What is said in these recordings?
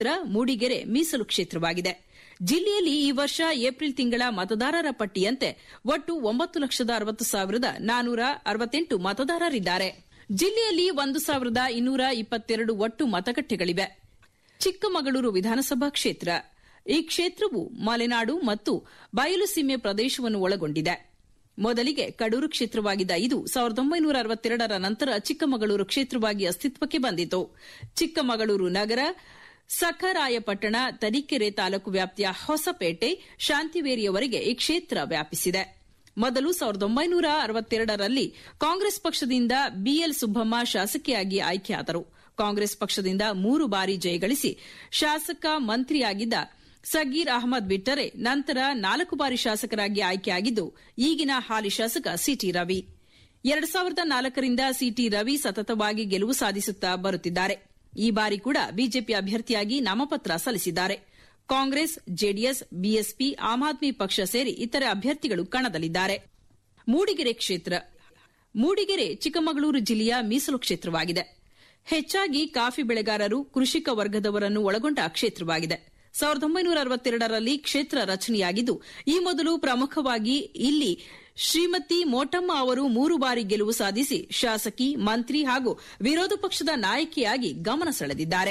ಕ್ಷೇತ್ರ ಮೂಡಿಗೆರೆ ಮೀಸಲು ಕ್ಷೇತ್ರವಾಗಿದೆ ಜಿಲ್ಲೆಯಲ್ಲಿ ಈ ವರ್ಷ ಏಪ್ರಿಲ್ ತಿಂಗಳ ಮತದಾರರ ಪಟ್ಟಿಯಂತೆ ಒಟ್ಟು ಒಂಬತ್ತು ಲಕ್ಷದ ಅರವತ್ತು ಸಾವಿರದ ನಾನೂರ ಅರವತ್ತೆಂಟು ಮತದಾರರಿದ್ದಾರೆ ಜಿಲ್ಲೆಯಲ್ಲಿ ಒಂದು ಸಾವಿರದ ಇನ್ನೂರ ಇಪ್ಪತ್ತೆರಡು ಒಟ್ಟು ಮತಗಟ್ಟೆಗಳಿವೆ ಚಿಕ್ಕಮಗಳೂರು ವಿಧಾನಸಭಾ ಕ್ಷೇತ್ರ ಈ ಕ್ಷೇತ್ರವು ಮಲೆನಾಡು ಮತ್ತು ಬಯಲು ಸೀಮೆ ಪ್ರದೇಶವನ್ನು ಒಳಗೊಂಡಿದೆ ಮೊದಲಿಗೆ ಕಡೂರು ಕ್ಷೇತ್ರವಾಗಿದ್ದ ಇದು ಸಾವಿರದ ಒಂಬೈನೂರ ಅರವತ್ತೆರಡರ ನಂತರ ಚಿಕ್ಕಮಗಳೂರು ಕ್ಷೇತ್ರವಾಗಿ ಅಸ್ತಿತ್ವಕ್ಕೆ ಬಂದಿತು ಚಿಕ್ಕಮಗಳೂರು ನಗರ ಸಖರಾಯಪಟ್ಟಣ ತರೀಕೆರೆ ತಾಲೂಕು ವ್ಯಾಪ್ತಿಯ ಹೊಸಪೇಟೆ ಶಾಂತಿವೇರಿಯವರೆಗೆ ಈ ಕ್ಷೇತ್ರ ವ್ಯಾಪಿಸಿದೆ ಮೊದಲು ಸಾವಿರದ ಒಂಬೈನೂರ ಅರವತ್ತೆರಡರಲ್ಲಿ ಕಾಂಗ್ರೆಸ್ ಪಕ್ಷದಿಂದ ಬಿಎಲ್ ಸುಬ್ಬಮ್ಮ ಶಾಸಕಿಯಾಗಿ ಆಯ್ಕೆಯಾದರು ಕಾಂಗ್ರೆಸ್ ಪಕ್ಷದಿಂದ ಮೂರು ಬಾರಿ ಜಯಗಳಿಸಿ ಶಾಸಕ ಮಂತ್ರಿಯಾಗಿದ್ದ ಸಗೀರ್ ಅಹಮದ್ ಬಿಟ್ಟರೆ ನಂತರ ನಾಲ್ಕು ಬಾರಿ ಶಾಸಕರಾಗಿ ಆಯ್ಕೆಯಾಗಿದ್ದು ಈಗಿನ ಹಾಲಿ ಶಾಸಕ ಸಿಟಿ ರವಿ ಎರಡು ಸಾವಿರದ ನಾಲ್ಕರಿಂದ ಸಿಟಿ ರವಿ ಸತತವಾಗಿ ಗೆಲುವು ಸಾಧಿಸುತ್ತಾ ಬರುತ್ತಿದ್ದಾರೆ ಈ ಬಾರಿ ಕೂಡ ಬಿಜೆಪಿ ಅಭ್ಯರ್ಥಿಯಾಗಿ ನಾಮಪತ್ರ ಸಲ್ಲಿಸಿದ್ದಾರೆ Congress JDS BSP Aam Aadmi ಪಕ್ಷ ಸೇರಿ ಇತರೆ ಅಭ್ಯರ್ಥಿಗಳು ಕಣದಲ್ಲಿದ್ದಾರೆ ಮೂಡಿಗೆರೆ ಕ್ಷೇತ್ರ ಮೂಡಿಗೆರೆ ಚಿಕ್ಕಮಗಳೂರು ಜಿಲ್ಲೆಯ ಮೀಸಲು ಕ್ಷೇತ್ರವಾಗಿದೆ ಹೆಚ್ಚಾಗಿ ಕಾಫಿ ಬೆಳೆಗಾರರು ಕೃಷಿಕ ವರ್ಗದವರನ್ನು ಒಳಗೊಂಡ ಕ್ಷೇತ್ರವಾಗಿದೆ ಸಾವಿರದ ಒಂಬೈನೂರ ಅರವತ್ತೆರಡರಲ್ಲಿ ಕ್ಷೇತ್ರ ರಚನೆಯಾಗಿದ್ದು ಈ ಮೊದಲು ಪ್ರಮುಖವಾಗಿ ಇಲ್ಲಿ ಶ್ರೀಮತಿ ಮೋಟಮ್ಮ ಅವರು ಮೂರು ಬಾರಿ ಗೆಲುವು ಸಾಧಿಸಿ ಶಾಸಕಿ ಮಂತ್ರಿ ಹಾಗೂ ವಿರೋಧ ಪಕ್ಷದ ನಾಯಕಿಯಾಗಿ ಗಮನ ಸೆಳೆದಿದ್ದಾರೆ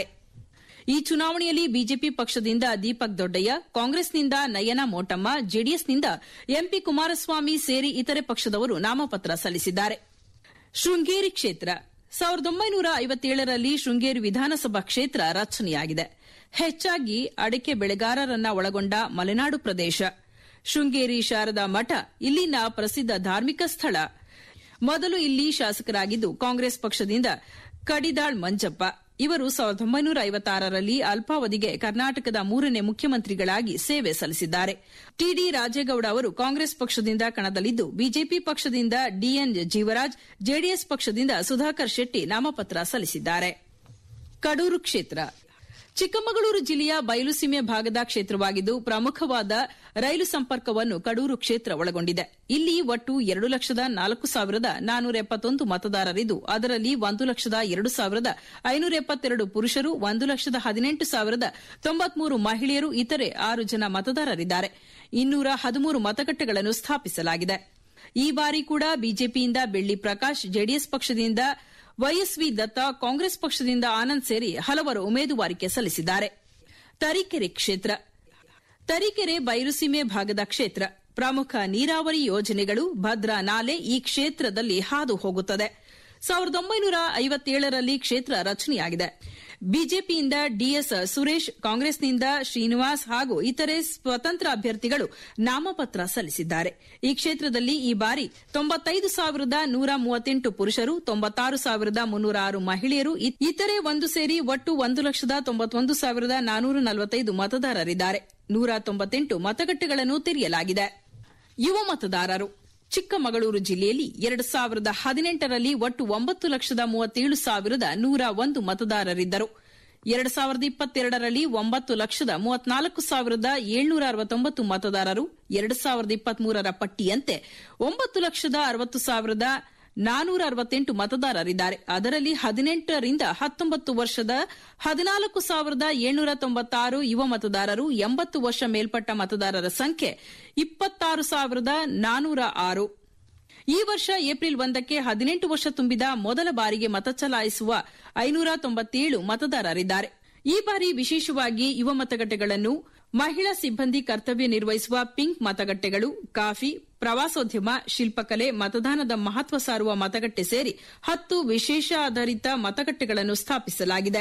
ಈ ಚುನಾವಣೆಯಲ್ಲಿ ಬಿಜೆಪಿ ಪಕ್ಷದಿಂದ ದೀಪಕ್ ದೊಡ್ಡಯ್ಯ ಕಾಂಗ್ರೆಸ್ನಿಂದ ನಯನ ಮೋಟಮ್ಮ ಜೆಡಿಎಸ್ನಿಂದ ಎಂಪಿ ಕುಮಾರಸ್ವಾಮಿ ಸೇರಿ ಇತರೆ ಪಕ್ಷದವರು ನಾಮಪತ್ರ ಸಲ್ಲಿಸಿದ್ದಾರೆ ಶೃಂಗೇರಿ ಕ್ಷೇತ್ರ ಸಾವಿರದ ಒಂಬೈನೂರ ಐವತ್ತೇಳರಲ್ಲಿ ಶೃಂಗೇರಿ ವಿಧಾನಸಭಾ ಕ್ಷೇತ್ರ ರಚನೆಯಾಗಿದೆ ಹೆಚ್ಚಾಗಿ ಅಡಿಕೆ ಬೆಳೆಗಾರರನ್ನ ಒಳಗೊಂಡ ಮಲೆನಾಡು ಪ್ರದೇಶ ಶೃಂಗೇರಿ ಶಾರದಾ ಮಠ ಇಲ್ಲಿನ ಪ್ರಸಿದ್ಧ ಧಾರ್ಮಿಕ ಸ್ಥಳ ಮೊದಲು ಇಲ್ಲಿ ಶಾಸಕರಾಗಿದ್ದು ಕಾಂಗ್ರೆಸ್ ಪಕ್ಷದಿಂದ ಕಡಿದಾಳ್ ಮಂಜಪ್ಪ ಇವರು ಸಾವಿರದ ಒಂಬೈನೂರ ಐವತ್ತಾರರಲ್ಲಿ ಅಲ್ಪಾವಧಿಗೆ ಕರ್ನಾಟಕದ ಮೂರನೇ ಮುಖ್ಯಮಂತ್ರಿಗಳಾಗಿ ಸೇವೆ ಸಲ್ಲಿಸಿದ್ದಾರೆ ಟಿಡಿ ರಾಜೇಗೌಡ ಅವರು ಕಾಂಗ್ರೆಸ್ ಪಕ್ಷದಿಂದ ಕಣದಲ್ಲಿದ್ದು ಬಿಜೆಪಿ ಪಕ್ಷದಿಂದ ಡಿಎನ್ ಜೀವರಾಜ್ ಜೆಡಿಎಸ್ ಪಕ್ಷದಿಂದ ಸುಧಾಕರ್ ಶೆಟ್ಟಿ ನಾಮಪತ್ರ ಸಲ್ಲಿಸಿದ್ದಾರೆ ಕಡೂರು ಕ್ಷೇತ್ರ ಚಿಕ್ಕಮಗಳೂರು ಜಿಲ್ಲೆಯ ಬಯಲುಸೀಮೆ ಭಾಗದ ಕ್ಷೇತ್ರವಾಗಿದ್ದು ಪ್ರಮುಖವಾದ ರೈಲು ಸಂಪರ್ಕವನ್ನು ಕಡೂರು ಕ್ಷೇತ್ರ ಒಳಗೊಂಡಿದೆ ಇಲ್ಲಿ ಒಟ್ಟು ಎರಡು ಲಕ್ಷದ ನಾಲ್ಕು ಸಾವಿರದ ನಾನೂರ ಎಪ್ಪತ್ತೊಂದು ಮತದಾರರಿದ್ದು ಅದರಲ್ಲಿ ಒಂದು ಲಕ್ಷದ ಎರಡು ಸಾವಿರದ ಐನೂರ ಎಪ್ಪತ್ತೆರಡು ಪುರುಷರು ಒಂದು ಲಕ್ಷದ ಹದಿನೆಂಟು ಸಾವಿರದ ತೊಂಬತ್ಮೂರು ಮಹಿಳೆಯರು ಇತರೆ ಆರು ಜನ ಮತದಾರರಿದ್ದಾರೆ ಇನ್ನೂರ ಹದಿಮೂರು ಮತಗಟ್ಟೆಗಳನ್ನು ಸ್ಥಾಪಿಸಲಾಗಿದೆ ಈ ಬಾರಿ ಕೂಡ ಬಿಜೆಪಿಯಿಂದ ಬೆಳ್ಳಿ ಪ್ರಕಾಶ್ ಜೆಡಿಎಸ್ ಪಕ್ಷದಿಂದ ವೈಎಸ್ವಿ ದತ್ತ ಕಾಂಗ್ರೆಸ್ ಪಕ್ಷದಿಂದ ಆನಂದ್ ಸೇರಿ ಹಲವರು ಉಮೇದುವಾರಿಕೆ ಸಲ್ಲಿಸಿದ್ದಾರೆ ತರೀಕೆರೆ ಕ್ಷೇತ್ರ ತರೀಕೆರೆ ಬಯಲುಸೀಮೆ ಭಾಗದ ಕ್ಷೇತ್ರ ಪ್ರಮುಖ ನೀರಾವರಿ ಯೋಜನೆಗಳು ಭದ್ರಾ ನಾಲೆ ಈ ಕ್ಷೇತ್ರದಲ್ಲಿ ಹಾದು ಹೋಗುತ್ತದೆ ಸಾವಿರದ ಒಂಬೈನೂರ ಐವತ್ತೇಳರಲ್ಲಿ ಕ್ಷೇತ್ರ ರಚನೆಯಾಗಿದೆ ಬಿಜೆಪಿಯಿಂದ ಡಿಎಸ್ ಸುರೇಶ್ ಕಾಂಗ್ರೆಸ್ನಿಂದ ಶ್ರೀನಿವಾಸ್ ಹಾಗೂ ಇತರೆ ಸ್ವತಂತ್ರ ಅಭ್ಯರ್ಥಿಗಳು ನಾಮಪತ್ರ ಸಲ್ಲಿಸಿದ್ದಾರೆ ಈ ಕ್ಷೇತ್ರದಲ್ಲಿ ಈ ಬಾರಿ ತೊಂಬತ್ತೈದು ಸಾವಿರದ ನೂರ ಮೂವತ್ತೆಂಟು ಪುರುಷರು ತೊಂಬತ್ತಾರು ಸಾವಿರದ ಮುನ್ನೂರ ಆರು ಮಹಿಳೆಯರು ಇತರೆ ಒಂದು ಸೇರಿ ಒಟ್ಟು ಒಂದು ಲಕ್ಷದ ತೊಂಬತ್ತೊಂದು ಸಾವಿರದ ನಾನೂರ ನಲವತ್ತೈದು ಮತದಾರರಿದ್ದಾರೆ ನೂರ ತೊಂಬತ್ತೆಂಟು ಮತಗಟ್ಟೆಗಳನ್ನು ತೆರೆಯಲಾಗಿದೆ ಯುವ ಮತದಾರರು ಚಿಕ್ಕಮಗಳೂರು ಜಿಲ್ಲೆಯಲ್ಲಿ ಎರಡು ಸಾವಿರದ ಹದಿನೆಂಟರಲ್ಲಿ ಒಟ್ಟು ಒಂಬತ್ತು ಲಕ್ಷದ ಮೂವತ್ತೇಳು ಸಾವಿರದ ನೂರ ಒಂದು ಮತದಾರರಿದ್ದರು ಎರಡು ಸಾವಿರದ ಇಪ್ಪತ್ತೆರಡರಲ್ಲಿ ಒಂಬತ್ತು ಲಕ್ಷದ ಮೂವತ್ನಾಲ್ಕು ಸಾವಿರದ ಏಳ್ನೂರ ಅರವತ್ತೊಂಬತ್ತು ಮತದಾರರು ಎರಡು ಸಾವಿರದ ಇಪ್ಪತ್ಮೂರರ ಪಟ್ಟಿಯಂತೆ ಒಂಬತ್ತು ಲಕ್ಷದ ಅರವತ್ತು ಸಾವಿರದ ನಾನೂರ ಅರವತ್ತೆಂಟು ಮತದಾರರಿದ್ದಾರೆ ಅದರಲ್ಲಿ ಹದಿನೆಂಟರಿಂದ ಹತ್ತೊಂಬತ್ತು ವರ್ಷದ ಹದಿನಾಲ್ಕು ಸಾವಿರದ ಏಳ್ನೂರ ತೊಂಬತ್ತಾರು ಯುವ ಮತದಾರರು ಎಂಬತ್ತು ವರ್ಷ ಮೇಲ್ಪಟ್ಟ ಮತದಾರರ ಸಂಖ್ಯೆ ಇಪ್ಪತ್ತಾರು ಸಾವಿರದ ನಾನೂರ ಆರು ಈ ವರ್ಷ ಏಪ್ರಿಲ್ ಒಂದಕ್ಕೆ ಹದಿನೆಂಟು ವರ್ಷ ತುಂಬಿದ ಮೊದಲ ಬಾರಿಗೆ ಮತ ಚಲಾಯಿಸುವ ಐನೂರ ತೊಂಬತ್ತೇಳು ಮತದಾರರಿದ್ದಾರೆ ಈ ಬಾರಿ ವಿಶೇಷವಾಗಿ ಯುವ ಮತಗಟ್ಟೆಗಳನ್ನು ಮಹಿಳಾ ಸಿಬ್ಬಂದಿ ಕರ್ತವ್ಯ ನಿರ್ವಹಿಸುವ ಪಿಂಕ್ ಮತಗಟ್ಟೆಗಳು ಕಾಫಿ ಪ್ರವಾಸೋದ್ಯಮ ಶಿಲ್ಪಕಲೆ ಮತದಾನದ ಮಹತ್ವ ಸಾರುವ ಮತಗಟ್ಟೆ ಸೇರಿ ಹತ್ತು ವಿಶೇಷ ಆಧಾರಿತ ಮತಗಟ್ಟೆಗಳನ್ನು ಸ್ಥಾಪಿಸಲಾಗಿದೆ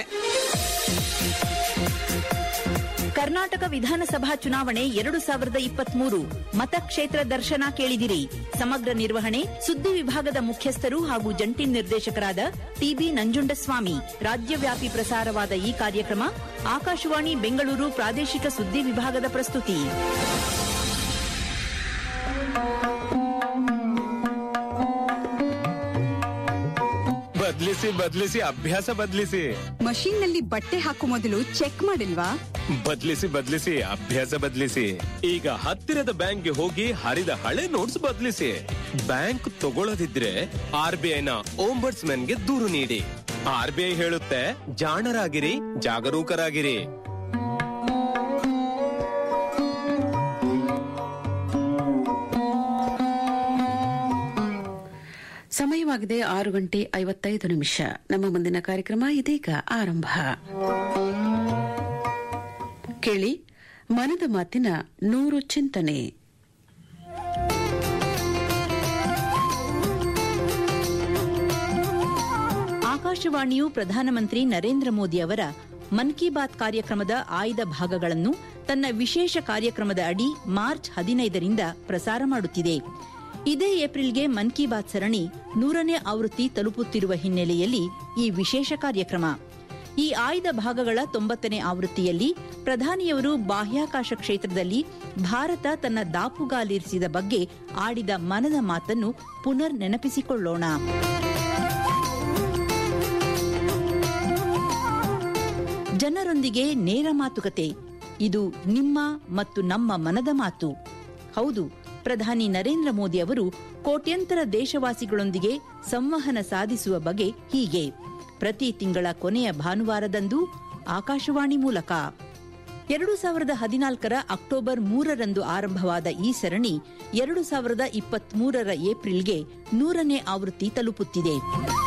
ಕರ್ನಾಟಕ ವಿಧಾನಸಭಾ ಚುನಾವಣೆ ಎರಡು ಸಾವಿರದ ಇಪ್ಪತ್ಮೂರು ಮತಕ್ಷೇತ್ರ ದರ್ಶನ ಕೇಳಿದಿರಿ ಸಮಗ್ರ ನಿರ್ವಹಣೆ ಸುದ್ದಿ ವಿಭಾಗದ ಮುಖ್ಯಸ್ಥರು ಹಾಗೂ ಜಂಟಿ ನಿರ್ದೇಶಕರಾದ ಟಿಬಿ ನಂಜುಂಡಸ್ವಾಮಿ ರಾಜ್ಯವ್ಯಾಪಿ ಪ್ರಸಾರವಾದ ಈ ಕಾರ್ಯಕ್ರಮ ಆಕಾಶವಾಣಿ ಬೆಂಗಳೂರು ಪ್ರಾದೇಶಿಕ ಸುದ್ದಿ ವಿಭಾಗದ ಪ್ರಸ್ತುತಿ ಬದ್ಲಿಸಿ ಬದ್ಲಿಸಿ ಅಭ್ಯಾಸ ಬದ್ಲಿಸಿ ಮಷೀನ್ ನಲ್ಲಿ ಬಟ್ಟೆ ಹಾಕೋ ಮೊದಲು ಚೆಕ್ ಮಾಡಿಲ್ವಾ ಬದ್ಲಿಸಿ ಬದ್ಲಿಸಿ ಅಭ್ಯಾಸ ಬದ್ಲಿಸಿ ಈಗ ಹತ್ತಿರದ ಬ್ಯಾಂಕ್ಗೆ ಹೋಗಿ ಹರಿದ ಹಳೆ ನೋಟ್ಸ್ ಬದ್ಲಿಸಿ ಬ್ಯಾಂಕ್ ತಗೊಳ್ಳದಿದ್ರೆ ಆರ್ ಬಿ ಐನ ಗೆ ದೂರು ನೀಡಿ ಆರ್ ಬಿ ಐ ಹೇಳುತ್ತೆ ಜಾಣರಾಗಿರಿ ಜಾಗರೂಕರಾಗಿರಿ ಸಮಯವಾಗಿದೆ ಆರು ಗಂಟೆ ಐವತ್ತೈದು ನಿಮಿಷ ನಮ್ಮ ಮುಂದಿನ ಕಾರ್ಯಕ್ರಮ ಇದೀಗ ಆರಂಭ ಕೇಳಿ ಮನದ ಮಾತಿನ ನೂರು ಚಿಂತನೆ ಆಕಾಶವಾಣಿಯು ಪ್ರಧಾನಮಂತ್ರಿ ನರೇಂದ್ರ ಮೋದಿ ಅವರ ಮನ್ ಕಿ ಬಾತ್ ಕಾರ್ಯಕ್ರಮದ ಆಯ್ದ ಭಾಗಗಳನ್ನು ತನ್ನ ವಿಶೇಷ ಕಾರ್ಯಕ್ರಮದ ಅಡಿ ಮಾರ್ಚ್ ಹದಿನೈದರಿಂದ ಪ್ರಸಾರ ಮಾಡುತ್ತಿದೆ ಇದೇ ಏಪ್ರಿಲ್ಗೆ ಮನ್ ಕಿ ಬಾತ್ ಸರಣಿ ನೂರನೇ ಆವೃತ್ತಿ ತಲುಪುತ್ತಿರುವ ಹಿನ್ನೆಲೆಯಲ್ಲಿ ಈ ವಿಶೇಷ ಕಾರ್ಯಕ್ರಮ ಈ ಆಯ್ದ ಭಾಗಗಳ ತೊಂಬತ್ತನೇ ಆವೃತ್ತಿಯಲ್ಲಿ ಪ್ರಧಾನಿಯವರು ಬಾಹ್ಯಾಕಾಶ ಕ್ಷೇತ್ರದಲ್ಲಿ ಭಾರತ ತನ್ನ ದಾಪುಗಾಲಿರಿಸಿದ ಬಗ್ಗೆ ಆಡಿದ ಮನದ ಮಾತನ್ನು ಪುನರ್ ನೆನಪಿಸಿಕೊಳ್ಳೋಣ ಜನರೊಂದಿಗೆ ನೇರ ಮಾತುಕತೆ ಇದು ನಿಮ್ಮ ಮತ್ತು ನಮ್ಮ ಮನದ ಮಾತು ಹೌದು ಪ್ರಧಾನಿ ನರೇಂದ್ರ ಮೋದಿ ಅವರು ಕೋಟ್ಯಂತರ ದೇಶವಾಸಿಗಳೊಂದಿಗೆ ಸಂವಹನ ಸಾಧಿಸುವ ಬಗೆ ಹೀಗೆ ಪ್ರತಿ ತಿಂಗಳ ಕೊನೆಯ ಭಾನುವಾರದಂದು ಆಕಾಶವಾಣಿ ಮೂಲಕ ಎರಡು ಸಾವಿರದ ಹದಿನಾಲ್ಕರ ಅಕ್ಟೋಬರ್ ಮೂರರಂದು ಆರಂಭವಾದ ಈ ಸರಣಿ ಎರಡು ಸಾವಿರದ ಇಪ್ಪತ್ಮೂರರ ಏಪ್ರಿಲ್ಗೆ ನೂರನೇ ಆವೃತ್ತಿ ತಲುಪುತ್ತಿದೆ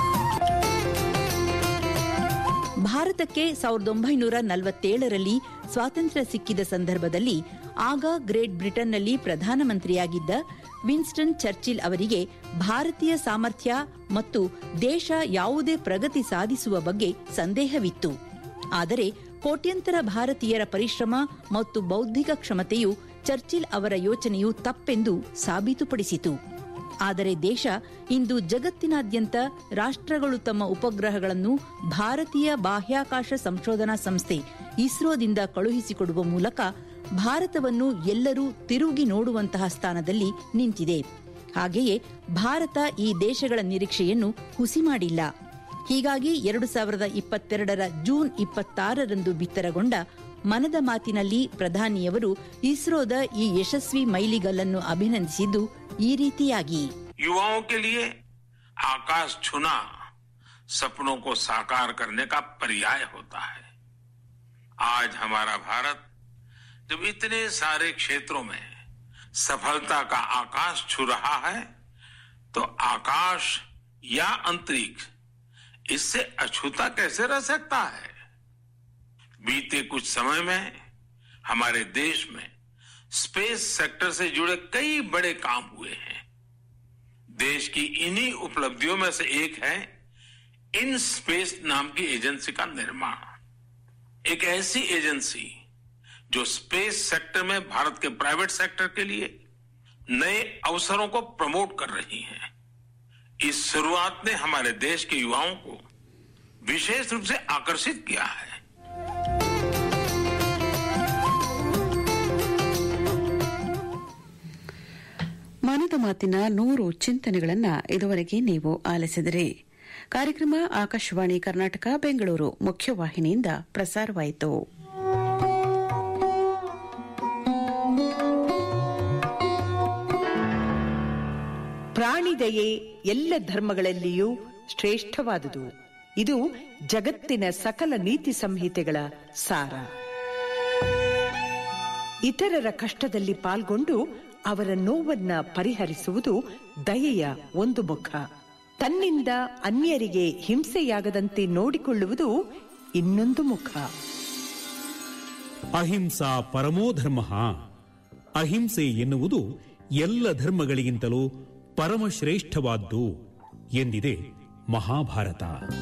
ಭಾರತಕ್ಕೆ ಸಾವಿರದ ಒಂಬೈನೂರ ನಲವತ್ತೇಳರಲ್ಲಿ ಸ್ವಾತಂತ್ರ್ಯ ಸಿಕ್ಕಿದ ಸಂದರ್ಭದಲ್ಲಿ ಆಗ ಗ್ರೇಟ್ ಬ್ರಿಟನ್ನಲ್ಲಿ ಪ್ರಧಾನಮಂತ್ರಿಯಾಗಿದ್ದ ವಿನ್ಸ್ಟನ್ ಚರ್ಚಿಲ್ ಅವರಿಗೆ ಭಾರತೀಯ ಸಾಮರ್ಥ್ಯ ಮತ್ತು ದೇಶ ಯಾವುದೇ ಪ್ರಗತಿ ಸಾಧಿಸುವ ಬಗ್ಗೆ ಸಂದೇಹವಿತ್ತು ಆದರೆ ಕೋಟ್ಯಂತರ ಭಾರತೀಯರ ಪರಿಶ್ರಮ ಮತ್ತು ಬೌದ್ಧಿಕ ಕ್ಷಮತೆಯು ಚರ್ಚಿಲ್ ಅವರ ಯೋಚನೆಯು ತಪ್ಪೆಂದು ಸಾಬೀತುಪಡಿಸಿತು ಆದರೆ ದೇಶ ಇಂದು ಜಗತ್ತಿನಾದ್ಯಂತ ರಾಷ್ಟ್ರಗಳು ತಮ್ಮ ಉಪಗ್ರಹಗಳನ್ನು ಭಾರತೀಯ ಬಾಹ್ಯಾಕಾಶ ಸಂಶೋಧನಾ ಸಂಸ್ಥೆ ಇಸ್ರೋದಿಂದ ಕಳುಹಿಸಿಕೊಡುವ ಮೂಲಕ ಭಾರತವನ್ನು ಎಲ್ಲರೂ ತಿರುಗಿ ನೋಡುವಂತಹ ಸ್ಥಾನದಲ್ಲಿ ನಿಂತಿದೆ ಹಾಗೆಯೇ ಭಾರತ ಈ ದೇಶಗಳ ನಿರೀಕ್ಷೆಯನ್ನು ಹುಸಿ ಮಾಡಿಲ್ಲ ಹೀಗಾಗಿ ಎರಡು ಸಾವಿರದ ಇಪ್ಪತ್ತೆರಡರ ಜೂನ್ ಇಪ್ಪತ್ತಾರರಂದು ಬಿತ್ತರಗೊಂಡ ಮನದ ಮಾತಿನಲ್ಲಿ ಪ್ರಧಾನಿಯವರು ಇಸ್ರೋದ ಈ ಯಶಸ್ವಿ ಮೈಲಿಗಲ್ಲನ್ನು ಅಭಿನಂದಿಸಿದ್ದು ಈ ರೀತಿಯಾಗಿ युवाओं के लिए आकाश छूना सपनों को साकार करने का पर्याय होता है आज हमारा भारत जब इतने सारे क्षेत्रों में सफलता का आकाश छू रहा है तो आकाश या अंतरिक्ष इससे अछूता कैसे रह सकता है बीते कुछ समय में हमारे देश में स्पेस सेक्टर से जुड़े कई बड़े काम हुए हैं देश की इन्हीं उपलब्धियों में से एक है इन स्पेस नाम की एजेंसी का निर्माण एक ऐसी एजेंसी जो स्पेस सेक्टर में भारत के प्राइवेट सेक्टर के लिए नए अवसरों को प्रमोट कर रही है इस शुरुआत ने हमारे देश के युवाओं को विशेष रूप से आकर्षित किया है ಮನದ ಮಾತಿನ ನೂರು ಚಿಂತನೆಗಳನ್ನ ಇದುವರೆಗೆ ನೀವು ಆಲಿಸಿದಿರಿ ಕಾರ್ಯಕ್ರಮ ಆಕಾಶವಾಣಿ ಕರ್ನಾಟಕ ಬೆಂಗಳೂರು ಮುಖ್ಯವಾಹಿನಿಯಿಂದ ಪ್ರಸಾರವಾಯಿತು ಪ್ರಾಣಿದಯೆ ಎಲ್ಲ ಧರ್ಮಗಳಲ್ಲಿಯೂ ಶ್ರೇಷ್ಠವಾದುದು ಇದು ಜಗತ್ತಿನ ಸಕಲ ನೀತಿ ಸಂಹಿತೆಗಳ ಸಾರ ಇತರರ ಕಷ್ಟದಲ್ಲಿ ಪಾಲ್ಗೊಂಡು ಅವರ ನೋವನ್ನ ಪರಿಹರಿಸುವುದು ದಯೆಯ ಒಂದು ಮುಖ ತನ್ನಿಂದ ಅನ್ಯರಿಗೆ ಹಿಂಸೆಯಾಗದಂತೆ ನೋಡಿಕೊಳ್ಳುವುದು ಇನ್ನೊಂದು ಮುಖ ಅಹಿಂಸಾ ಪರಮೋಧರ್ಮ ಅಹಿಂಸೆ ಎನ್ನುವುದು ಎಲ್ಲ ಧರ್ಮಗಳಿಗಿಂತಲೂ ಪರಮಶ್ರೇಷ್ಠವಾದ್ದು ಎಂದಿದೆ ಮಹಾಭಾರತ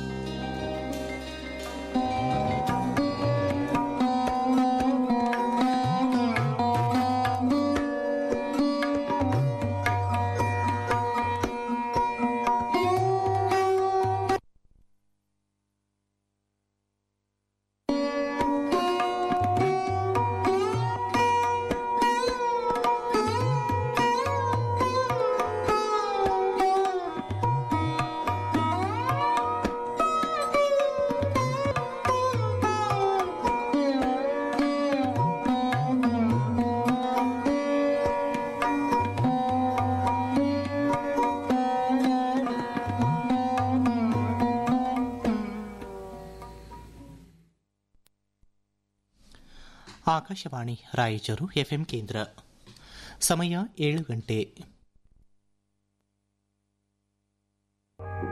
ಆಕಾಶವಾಣಿ ರಾಯಚೂರು ಎಫ್ಎಂ ಕೇಂದ್ರ ಸಮಯ ಏಳು ಗಂಟೆ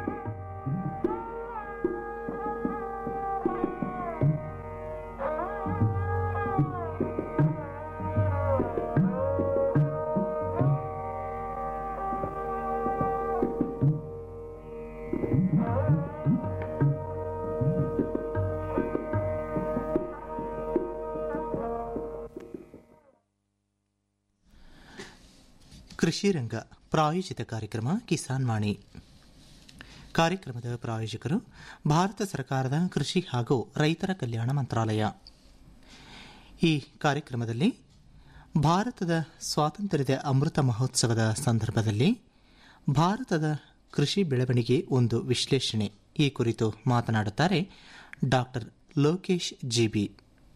ಕೃಷಿ ರಂಗ ಪ್ರಾಯೋಜಿತ ಕಾರ್ಯಕ್ರಮ ಕಿಸಾನ್ ವಾಣಿ ಕಾರ್ಯಕ್ರಮದ ಪ್ರಾಯೋಜಕರು ಭಾರತ ಸರ್ಕಾರದ ಕೃಷಿ ಹಾಗೂ ರೈತರ ಕಲ್ಯಾಣ ಮಂತ್ರಾಲಯ ಈ ಕಾರ್ಯಕ್ರಮದಲ್ಲಿ ಭಾರತದ ಸ್ವಾತಂತ್ರ್ಯದ ಅಮೃತ ಮಹೋತ್ಸವದ ಸಂದರ್ಭದಲ್ಲಿ ಭಾರತದ ಕೃಷಿ ಬೆಳವಣಿಗೆ ಒಂದು ವಿಶ್ಲೇಷಣೆ ಈ ಕುರಿತು ಮಾತನಾಡುತ್ತಾರೆ ಡಾಕ್ಟರ್ ಲೋಕೇಶ್ ಜಿಬಿ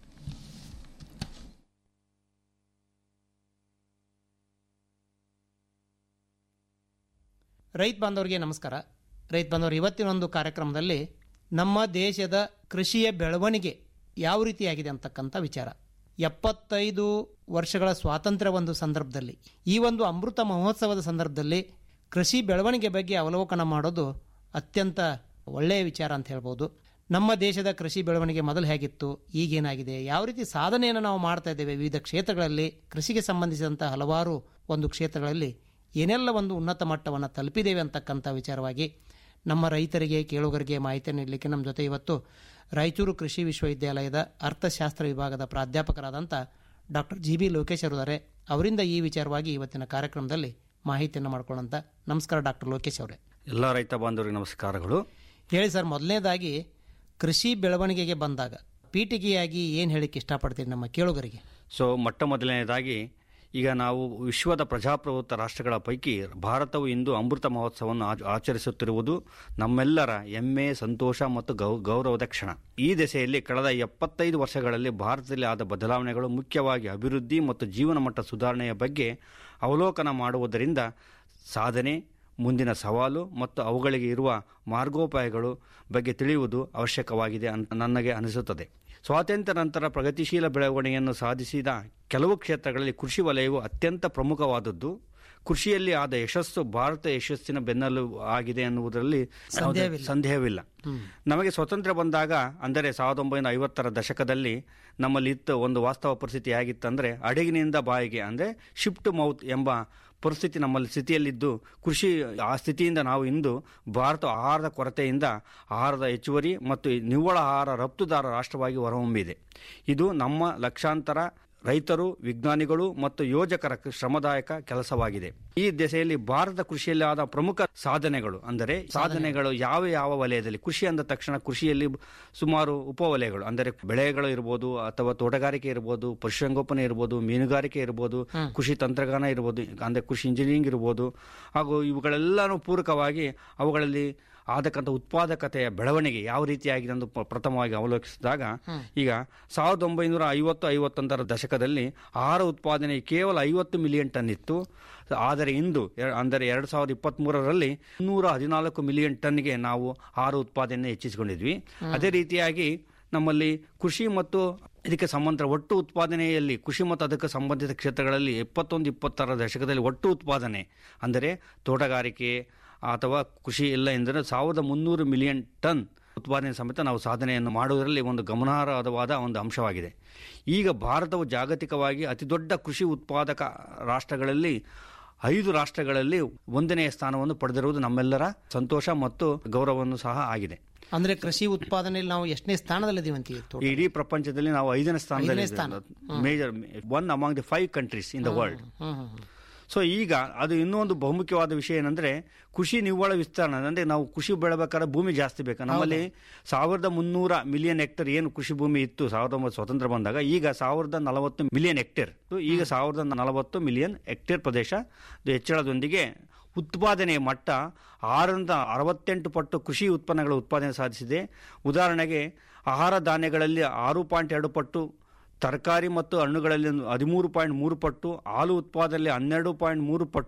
ರೈತ ಬಾಂಧವರಿಗೆ ನಮಸ್ಕಾರ ರೈತ ಬಾಂಧವರು ಇವತ್ತಿನ ಒಂದು ಕಾರ್ಯಕ್ರಮದಲ್ಲಿ ನಮ್ಮ ದೇಶದ ಕೃಷಿಯ ಬೆಳವಣಿಗೆ ಯಾವ ರೀತಿಯಾಗಿದೆ ಅಂತಕ್ಕಂಥ ವಿಚಾರ ಎಪ್ಪತ್ತೈದು ವರ್ಷಗಳ ಸ್ವಾತಂತ್ರ್ಯ ಒಂದು ಸಂದರ್ಭದಲ್ಲಿ ಈ ಒಂದು ಅಮೃತ ಮಹೋತ್ಸವದ ಸಂದರ್ಭದಲ್ಲಿ ಕೃಷಿ ಬೆಳವಣಿಗೆ ಬಗ್ಗೆ ಅವಲೋಕನ ಮಾಡೋದು ಅತ್ಯಂತ ಒಳ್ಳೆಯ ವಿಚಾರ ಅಂತ ಹೇಳ್ಬೋದು ನಮ್ಮ ದೇಶದ ಕೃಷಿ ಬೆಳವಣಿಗೆ ಮೊದಲು ಹೇಗಿತ್ತು ಈಗೇನಾಗಿದೆ ಯಾವ ರೀತಿ ಸಾಧನೆಯನ್ನು ನಾವು ಮಾಡ್ತಾ ಇದ್ದೇವೆ ವಿವಿಧ ಕ್ಷೇತ್ರಗಳಲ್ಲಿ ಕೃಷಿಗೆ ಸಂಬಂಧಿಸಿದಂಥ ಹಲವಾರು ಒಂದು ಕ್ಷೇತ್ರಗಳಲ್ಲಿ ಏನೆಲ್ಲ ಒಂದು ಉನ್ನತ ಮಟ್ಟವನ್ನು ತಲುಪಿದ್ದೇವೆ ಅಂತಕ್ಕಂಥ ವಿಚಾರವಾಗಿ ನಮ್ಮ ರೈತರಿಗೆ ಕೇಳುಗರಿಗೆ ಮಾಹಿತಿ ನೀಡಲಿಕ್ಕೆ ನಮ್ಮ ಜೊತೆ ಇವತ್ತು ರಾಯಚೂರು ಕೃಷಿ ವಿಶ್ವವಿದ್ಯಾಲಯದ ಅರ್ಥಶಾಸ್ತ್ರ ವಿಭಾಗದ ಪ್ರಾಧ್ಯಾಪಕರಾದಂಥ ಡಾಕ್ಟರ್ ಜಿ ಬಿ ಲೋಕೇಶ್ ಅವರಿದ್ದಾರೆ ಅವರಿಂದ ಈ ವಿಚಾರವಾಗಿ ಇವತ್ತಿನ ಕಾರ್ಯಕ್ರಮದಲ್ಲಿ ಮಾಹಿತಿಯನ್ನು ಮಾಡ್ಕೊಳ್ಳೋಂಥ ನಮಸ್ಕಾರ ಡಾಕ್ಟರ್ ಲೋಕೇಶ್ ಅವರೇ ಎಲ್ಲ ರೈತ ಬಾಂಧವರಿಗೆ ನಮಸ್ಕಾರಗಳು ಹೇಳಿ ಸರ್ ಮೊದಲನೇದಾಗಿ ಕೃಷಿ ಬೆಳವಣಿಗೆಗೆ ಬಂದಾಗ ಪೀಠಿಗೆಯಾಗಿ ಏನು ಹೇಳಿಕ್ಕೆ ಇಷ್ಟಪಡ್ತೀನಿ ನಮ್ಮ ಕೇಳುಗರಿಗೆ ಸೊ ಮೊಟ್ಟ ಮೊದಲನೇದಾಗಿ ಈಗ ನಾವು ವಿಶ್ವದ ಪ್ರಜಾಪ್ರಭುತ್ವ ರಾಷ್ಟ್ರಗಳ ಪೈಕಿ ಭಾರತವು ಇಂದು ಅಮೃತ ಮಹೋತ್ಸವವನ್ನು ಆಚ- ಆಚರಿಸುತ್ತಿರುವುದು ನಮ್ಮೆಲ್ಲರ ಹೆಮ್ಮೆ ಸಂತೋಷ ಮತ್ತು ಗೌ ಗೌರವದ ಕ್ಷಣ ಈ ದೆಸೆಯಲ್ಲಿ ಕಳೆದ ಎಪ್ಪತ್ತೈದು ವರ್ಷಗಳಲ್ಲಿ ಭಾರತದಲ್ಲಿ ಆದ ಬದಲಾವಣೆಗಳು ಮುಖ್ಯವಾಗಿ ಅಭಿವೃದ್ಧಿ ಮತ್ತು ಜೀವನ ಮಟ್ಟ ಸುಧಾರಣೆಯ ಬಗ್ಗೆ ಅವಲೋಕನ ಮಾಡುವುದರಿಂದ ಸಾಧನೆ ಮುಂದಿನ ಸವಾಲು ಮತ್ತು ಅವುಗಳಿಗೆ ಇರುವ ಮಾರ್ಗೋಪಾಯಗಳು ಬಗ್ಗೆ ತಿಳಿಯುವುದು ಅವಶ್ಯಕವಾಗಿದೆ ಅಂತ ನನಗೆ ಅನಿಸುತ್ತದೆ ಸ್ವಾತಂತ್ರ್ಯ ನಂತರ ಪ್ರಗತಿಶೀಲ ಬೆಳವಣಿಗೆಯನ್ನು ಸಾಧಿಸಿದ ಕೆಲವು ಕ್ಷೇತ್ರಗಳಲ್ಲಿ ಕೃಷಿ ವಲಯವು ಅತ್ಯಂತ ಪ್ರಮುಖವಾದದ್ದು ಕೃಷಿಯಲ್ಲಿ ಆದ ಯಶಸ್ಸು ಭಾರತ ಯಶಸ್ಸಿನ ಬೆನ್ನಲು ಆಗಿದೆ ಎನ್ನುವುದರಲ್ಲಿ ಯಾವುದೇ ಸಂದೇಹವಿಲ್ಲ. ಸಂದೇಹವಿಲ್ಲ ನಮಗೆ ಸ್ವತಂತ್ರ ಬಂದಾಗ ಅಂದರೆ ಸಾವಿರದ ಒಂಬೈನೂರ ಐವತ್ತರ ದಶಕದಲ್ಲಿ ನಮ್ಮಲ್ಲಿ ಇತ್ತು ಒಂದು ವಾಸ್ತವ ಪರಿಸ್ಥಿತಿ ಹೇಗಿತ್ತಂದರೆ ಅಡಗಿನಿಂದ ಬಾಯಿಗೆ ಅಂದರೆ ಶಿಫ್ಟ್ ಮೌತ್ ಎಂಬ ಪರಿಸ್ಥಿತಿ ನಮ್ಮಲ್ಲಿ ಸ್ಥಿತಿಯಲ್ಲಿದ್ದು ಕೃಷಿ ಆ ಸ್ಥಿತಿಯಿಂದ ನಾವು ಇಂದು ಭಾರತ ಆಹಾರದ ಕೊರತೆಯಿಂದ ಆಹಾರದ ಹೆಚ್ಚುವರಿ ಮತ್ತು ನಿವ್ವಳ ಆಹಾರ ರಫ್ತುದಾರ ರಾಷ್ಟ್ರವಾಗಿ ಹೊರಹೊಮ್ಮಿದೆ ಇದು ನಮ್ಮ ಲಕ್ಷಾಂತರ ರೈತರು ವಿಜ್ಞಾನಿಗಳು ಮತ್ತು ಯೋಜಕರ ಶ್ರಮದಾಯಕ ಕೆಲಸವಾಗಿದೆ ಈ ದೆಸೆಯಲ್ಲಿ ಭಾರತ ಕೃಷಿಯಲ್ಲಿ ಆದ ಪ್ರಮುಖ ಸಾಧನೆಗಳು ಅಂದರೆ ಸಾಧನೆಗಳು ಯಾವ ಯಾವ ವಲಯದಲ್ಲಿ ಕೃಷಿ ಅಂದ ತಕ್ಷಣ ಕೃಷಿಯಲ್ಲಿ ಸುಮಾರು ಉಪವಲಯಗಳು ಅಂದರೆ ಬೆಳೆಗಳು ಇರ್ಬೋದು ಅಥವಾ ತೋಟಗಾರಿಕೆ ಇರ್ಬೋದು ಪಶುಸಂಗೋಪನೆ ಇರ್ಬೋದು ಮೀನುಗಾರಿಕೆ ಇರ್ಬೋದು ಕೃಷಿ ತಂತ್ರಜ್ಞಾನ ಇರ್ಬೋದು ಅಂದರೆ ಕೃಷಿ ಇಂಜಿನಿಯರಿಂಗ್ ಇರ್ಬೋದು ಹಾಗೂ ಇವುಗಳೆಲ್ಲನೂ ಪೂರಕವಾಗಿ ಅವುಗಳಲ್ಲಿ ಆದಕ್ಕಂಥ ಉತ್ಪಾದಕತೆಯ ಬೆಳವಣಿಗೆ ಯಾವ ರೀತಿಯಾಗಿದೆ ಎಂದು ಪ- ಪ್ರಥಮವಾಗಿ ಅವಲೋಕಿಸಿದಾಗ ಈಗ ಸಾವಿರದ ಒಂಬೈನೂರ ಐವತ್ತು ಐವತ್ತೊಂದರ ದಶಕದಲ್ಲಿ ಆಹಾರ ಉತ್ಪಾದನೆ ಕೇವಲ ಐವತ್ತು ಮಿಲಿಯನ್ ಟನ್ ಇತ್ತು ಆದರೆ ಇಂದು ಎ- ಅಂದರೆ ಎರಡು ಸಾವಿರದ ಇಪ್ಪತ್ತ್ಮೂರರಲ್ಲಿ ಇನ್ನೂರ ಹದಿನಾಲ್ಕು ಮಿಲಿಯನ್ ಟನ್ಗೆ ನಾವು ಆಹಾರ ಉತ್ಪಾದನೆ ಹೆಚ್ಚಿಸಿಕೊಂಡಿದ್ವಿ ಅದೇ ರೀತಿಯಾಗಿ ನಮ್ಮಲ್ಲಿ ಕೃಷಿ ಮತ್ತು ಇದಕ್ಕೆ ಸಂಬಂಧ ಒಟ್ಟು ಉತ್ಪಾದನೆಯಲ್ಲಿ ಕೃಷಿ ಮತ್ತು ಅದಕ್ಕೆ ಸಂಬಂಧಿತ ಕ್ಷೇತ್ರಗಳಲ್ಲಿ ಇಪ್ಪತ್ತೊಂದು ಇಪ್ಪತ್ತರ ದಶಕದಲ್ಲಿ ಒಟ್ಟು ಉತ್ಪಾದನೆ ಅಂದರೆ ತೋಟಗಾರಿಕೆ ಅಥವಾ ಕೃಷಿ ಇಲ್ಲ ಎಂದರೆ ಸಾವಿರದ ಮುನ್ನೂರು ಮಿಲಿಯನ್ ಟನ್ ಉತ್ಪಾದನೆ ಸಮೇತ ನಾವು ಸಾಧನೆಯನ್ನು ಮಾಡುವುದರಲ್ಲಿ ಒಂದು ಗಮನಾರ್ಹವಾದ ಒಂದು ಅಂಶವಾಗಿದೆ ಈಗ ಭಾರತವು ಜಾಗತಿಕವಾಗಿ ಅತಿದೊಡ್ಡ ಕೃಷಿ ಉತ್ಪಾದಕ ರಾಷ್ಟ್ರಗಳಲ್ಲಿ ಐದು ರಾಷ್ಟ್ರಗಳಲ್ಲಿ ಒಂದನೆಯ ಸ್ಥಾನವನ್ನು ಪಡೆದಿರುವುದು ನಮ್ಮೆಲ್ಲರ ಸಂತೋಷ ಮತ್ತು ಗೌರವವನ್ನು ಸಹ ಆಗಿದೆ ಅಂದ್ರೆ ಕೃಷಿ ಉತ್ಪಾದನೆಯಲ್ಲಿ ನಾವು ಎಷ್ಟನೇ ಸ್ಥಾನದಲ್ಲಿದ್ದೀವಿ ಅಂತೀವಿ ತೋಟ? ಇಡೀ ಪ್ರಪಂಚದಲ್ಲಿ ನಾವು ಐದನೇ ಸ್ಥಾನದಲ್ಲಿ ಐದನೇ ಸ್ಥಾನ. Major one among the five countries in the world hmm hmm hmm. So ಈಗ ಅದು ಇನ್ನೊಂದು ಬಹುಮುಖ್ಯವಾದ ವಿಷಯ ಏನಂದ್ರೆ ಕೃಷಿ ನಿವ್ವಳ ವಿಸ್ತರಣೆ ಅಂದ್ರೆ ನಾವು ಕೃಷಿ ಬೆಳಬೇಕಾದ್ರೆ ಭೂಮಿ ಜಾಸ್ತಿ ಬೇಕು ನಮ್ಮಲ್ಲಿ ಸಾವಿರದ ಮುನ್ನೂರ ಮಿಲಿಯನ್ ಹೆಕ್ಟೇರ್ ಏನು ಕೃಷಿ ಭೂಮಿ ಇತ್ತು ಸಾವಿರದ ಒಂಬತ್ತು ಸ್ವತಂತ್ರ ಬಂದಾಗ ಈಗ ಸಾವಿರದ ನಲವತ್ತು ಮಿಲಿಯನ್ ಹೆಕ್ಟೇರ್ ಈಗ ಸಾವಿರದ ನಲವತ್ತು ಮಿಲಿಯನ್ ಹೆಕ್ಟೇರ್ ಪ್ರದೇಶ ಇದು ಹೆಚ್ಚಳದೊಂದಿಗೆ ಉತ್ಪಾದನೆಯ ಮಟ್ಟ ಆರರಿಂದ ಅರವತ್ತೆಂಟು ಪಟ್ಟು ಕೃಷಿ ಉತ್ಪನ್ನಗಳ ಉತ್ಪಾದನೆ ಸಾಧಿಸಿದೆ ಉದಾಹರಣೆಗೆ ಆಹಾರ ಧಾನ್ಯಗಳಲ್ಲಿ ಆರು ಪಾಯಿಂಟ್ ಎರಡು ಪಟ್ಟು ತರಕಾರಿ ಮತ್ತು ಹಣ್ಣುಗಳಲ್ಲಿ ಒಂದು ಹದಿಮೂರು ಪಾಯಿಂಟ್ ಮೂರು ಪಟ್ಟು ಹಾಲು ಉತ್ಪಾದನೆಯಲ್ಲಿ ಹನ್ನೆರಡು ಪಾಯಿಂಟ್ ಮೂರು ಪಟ್ಟು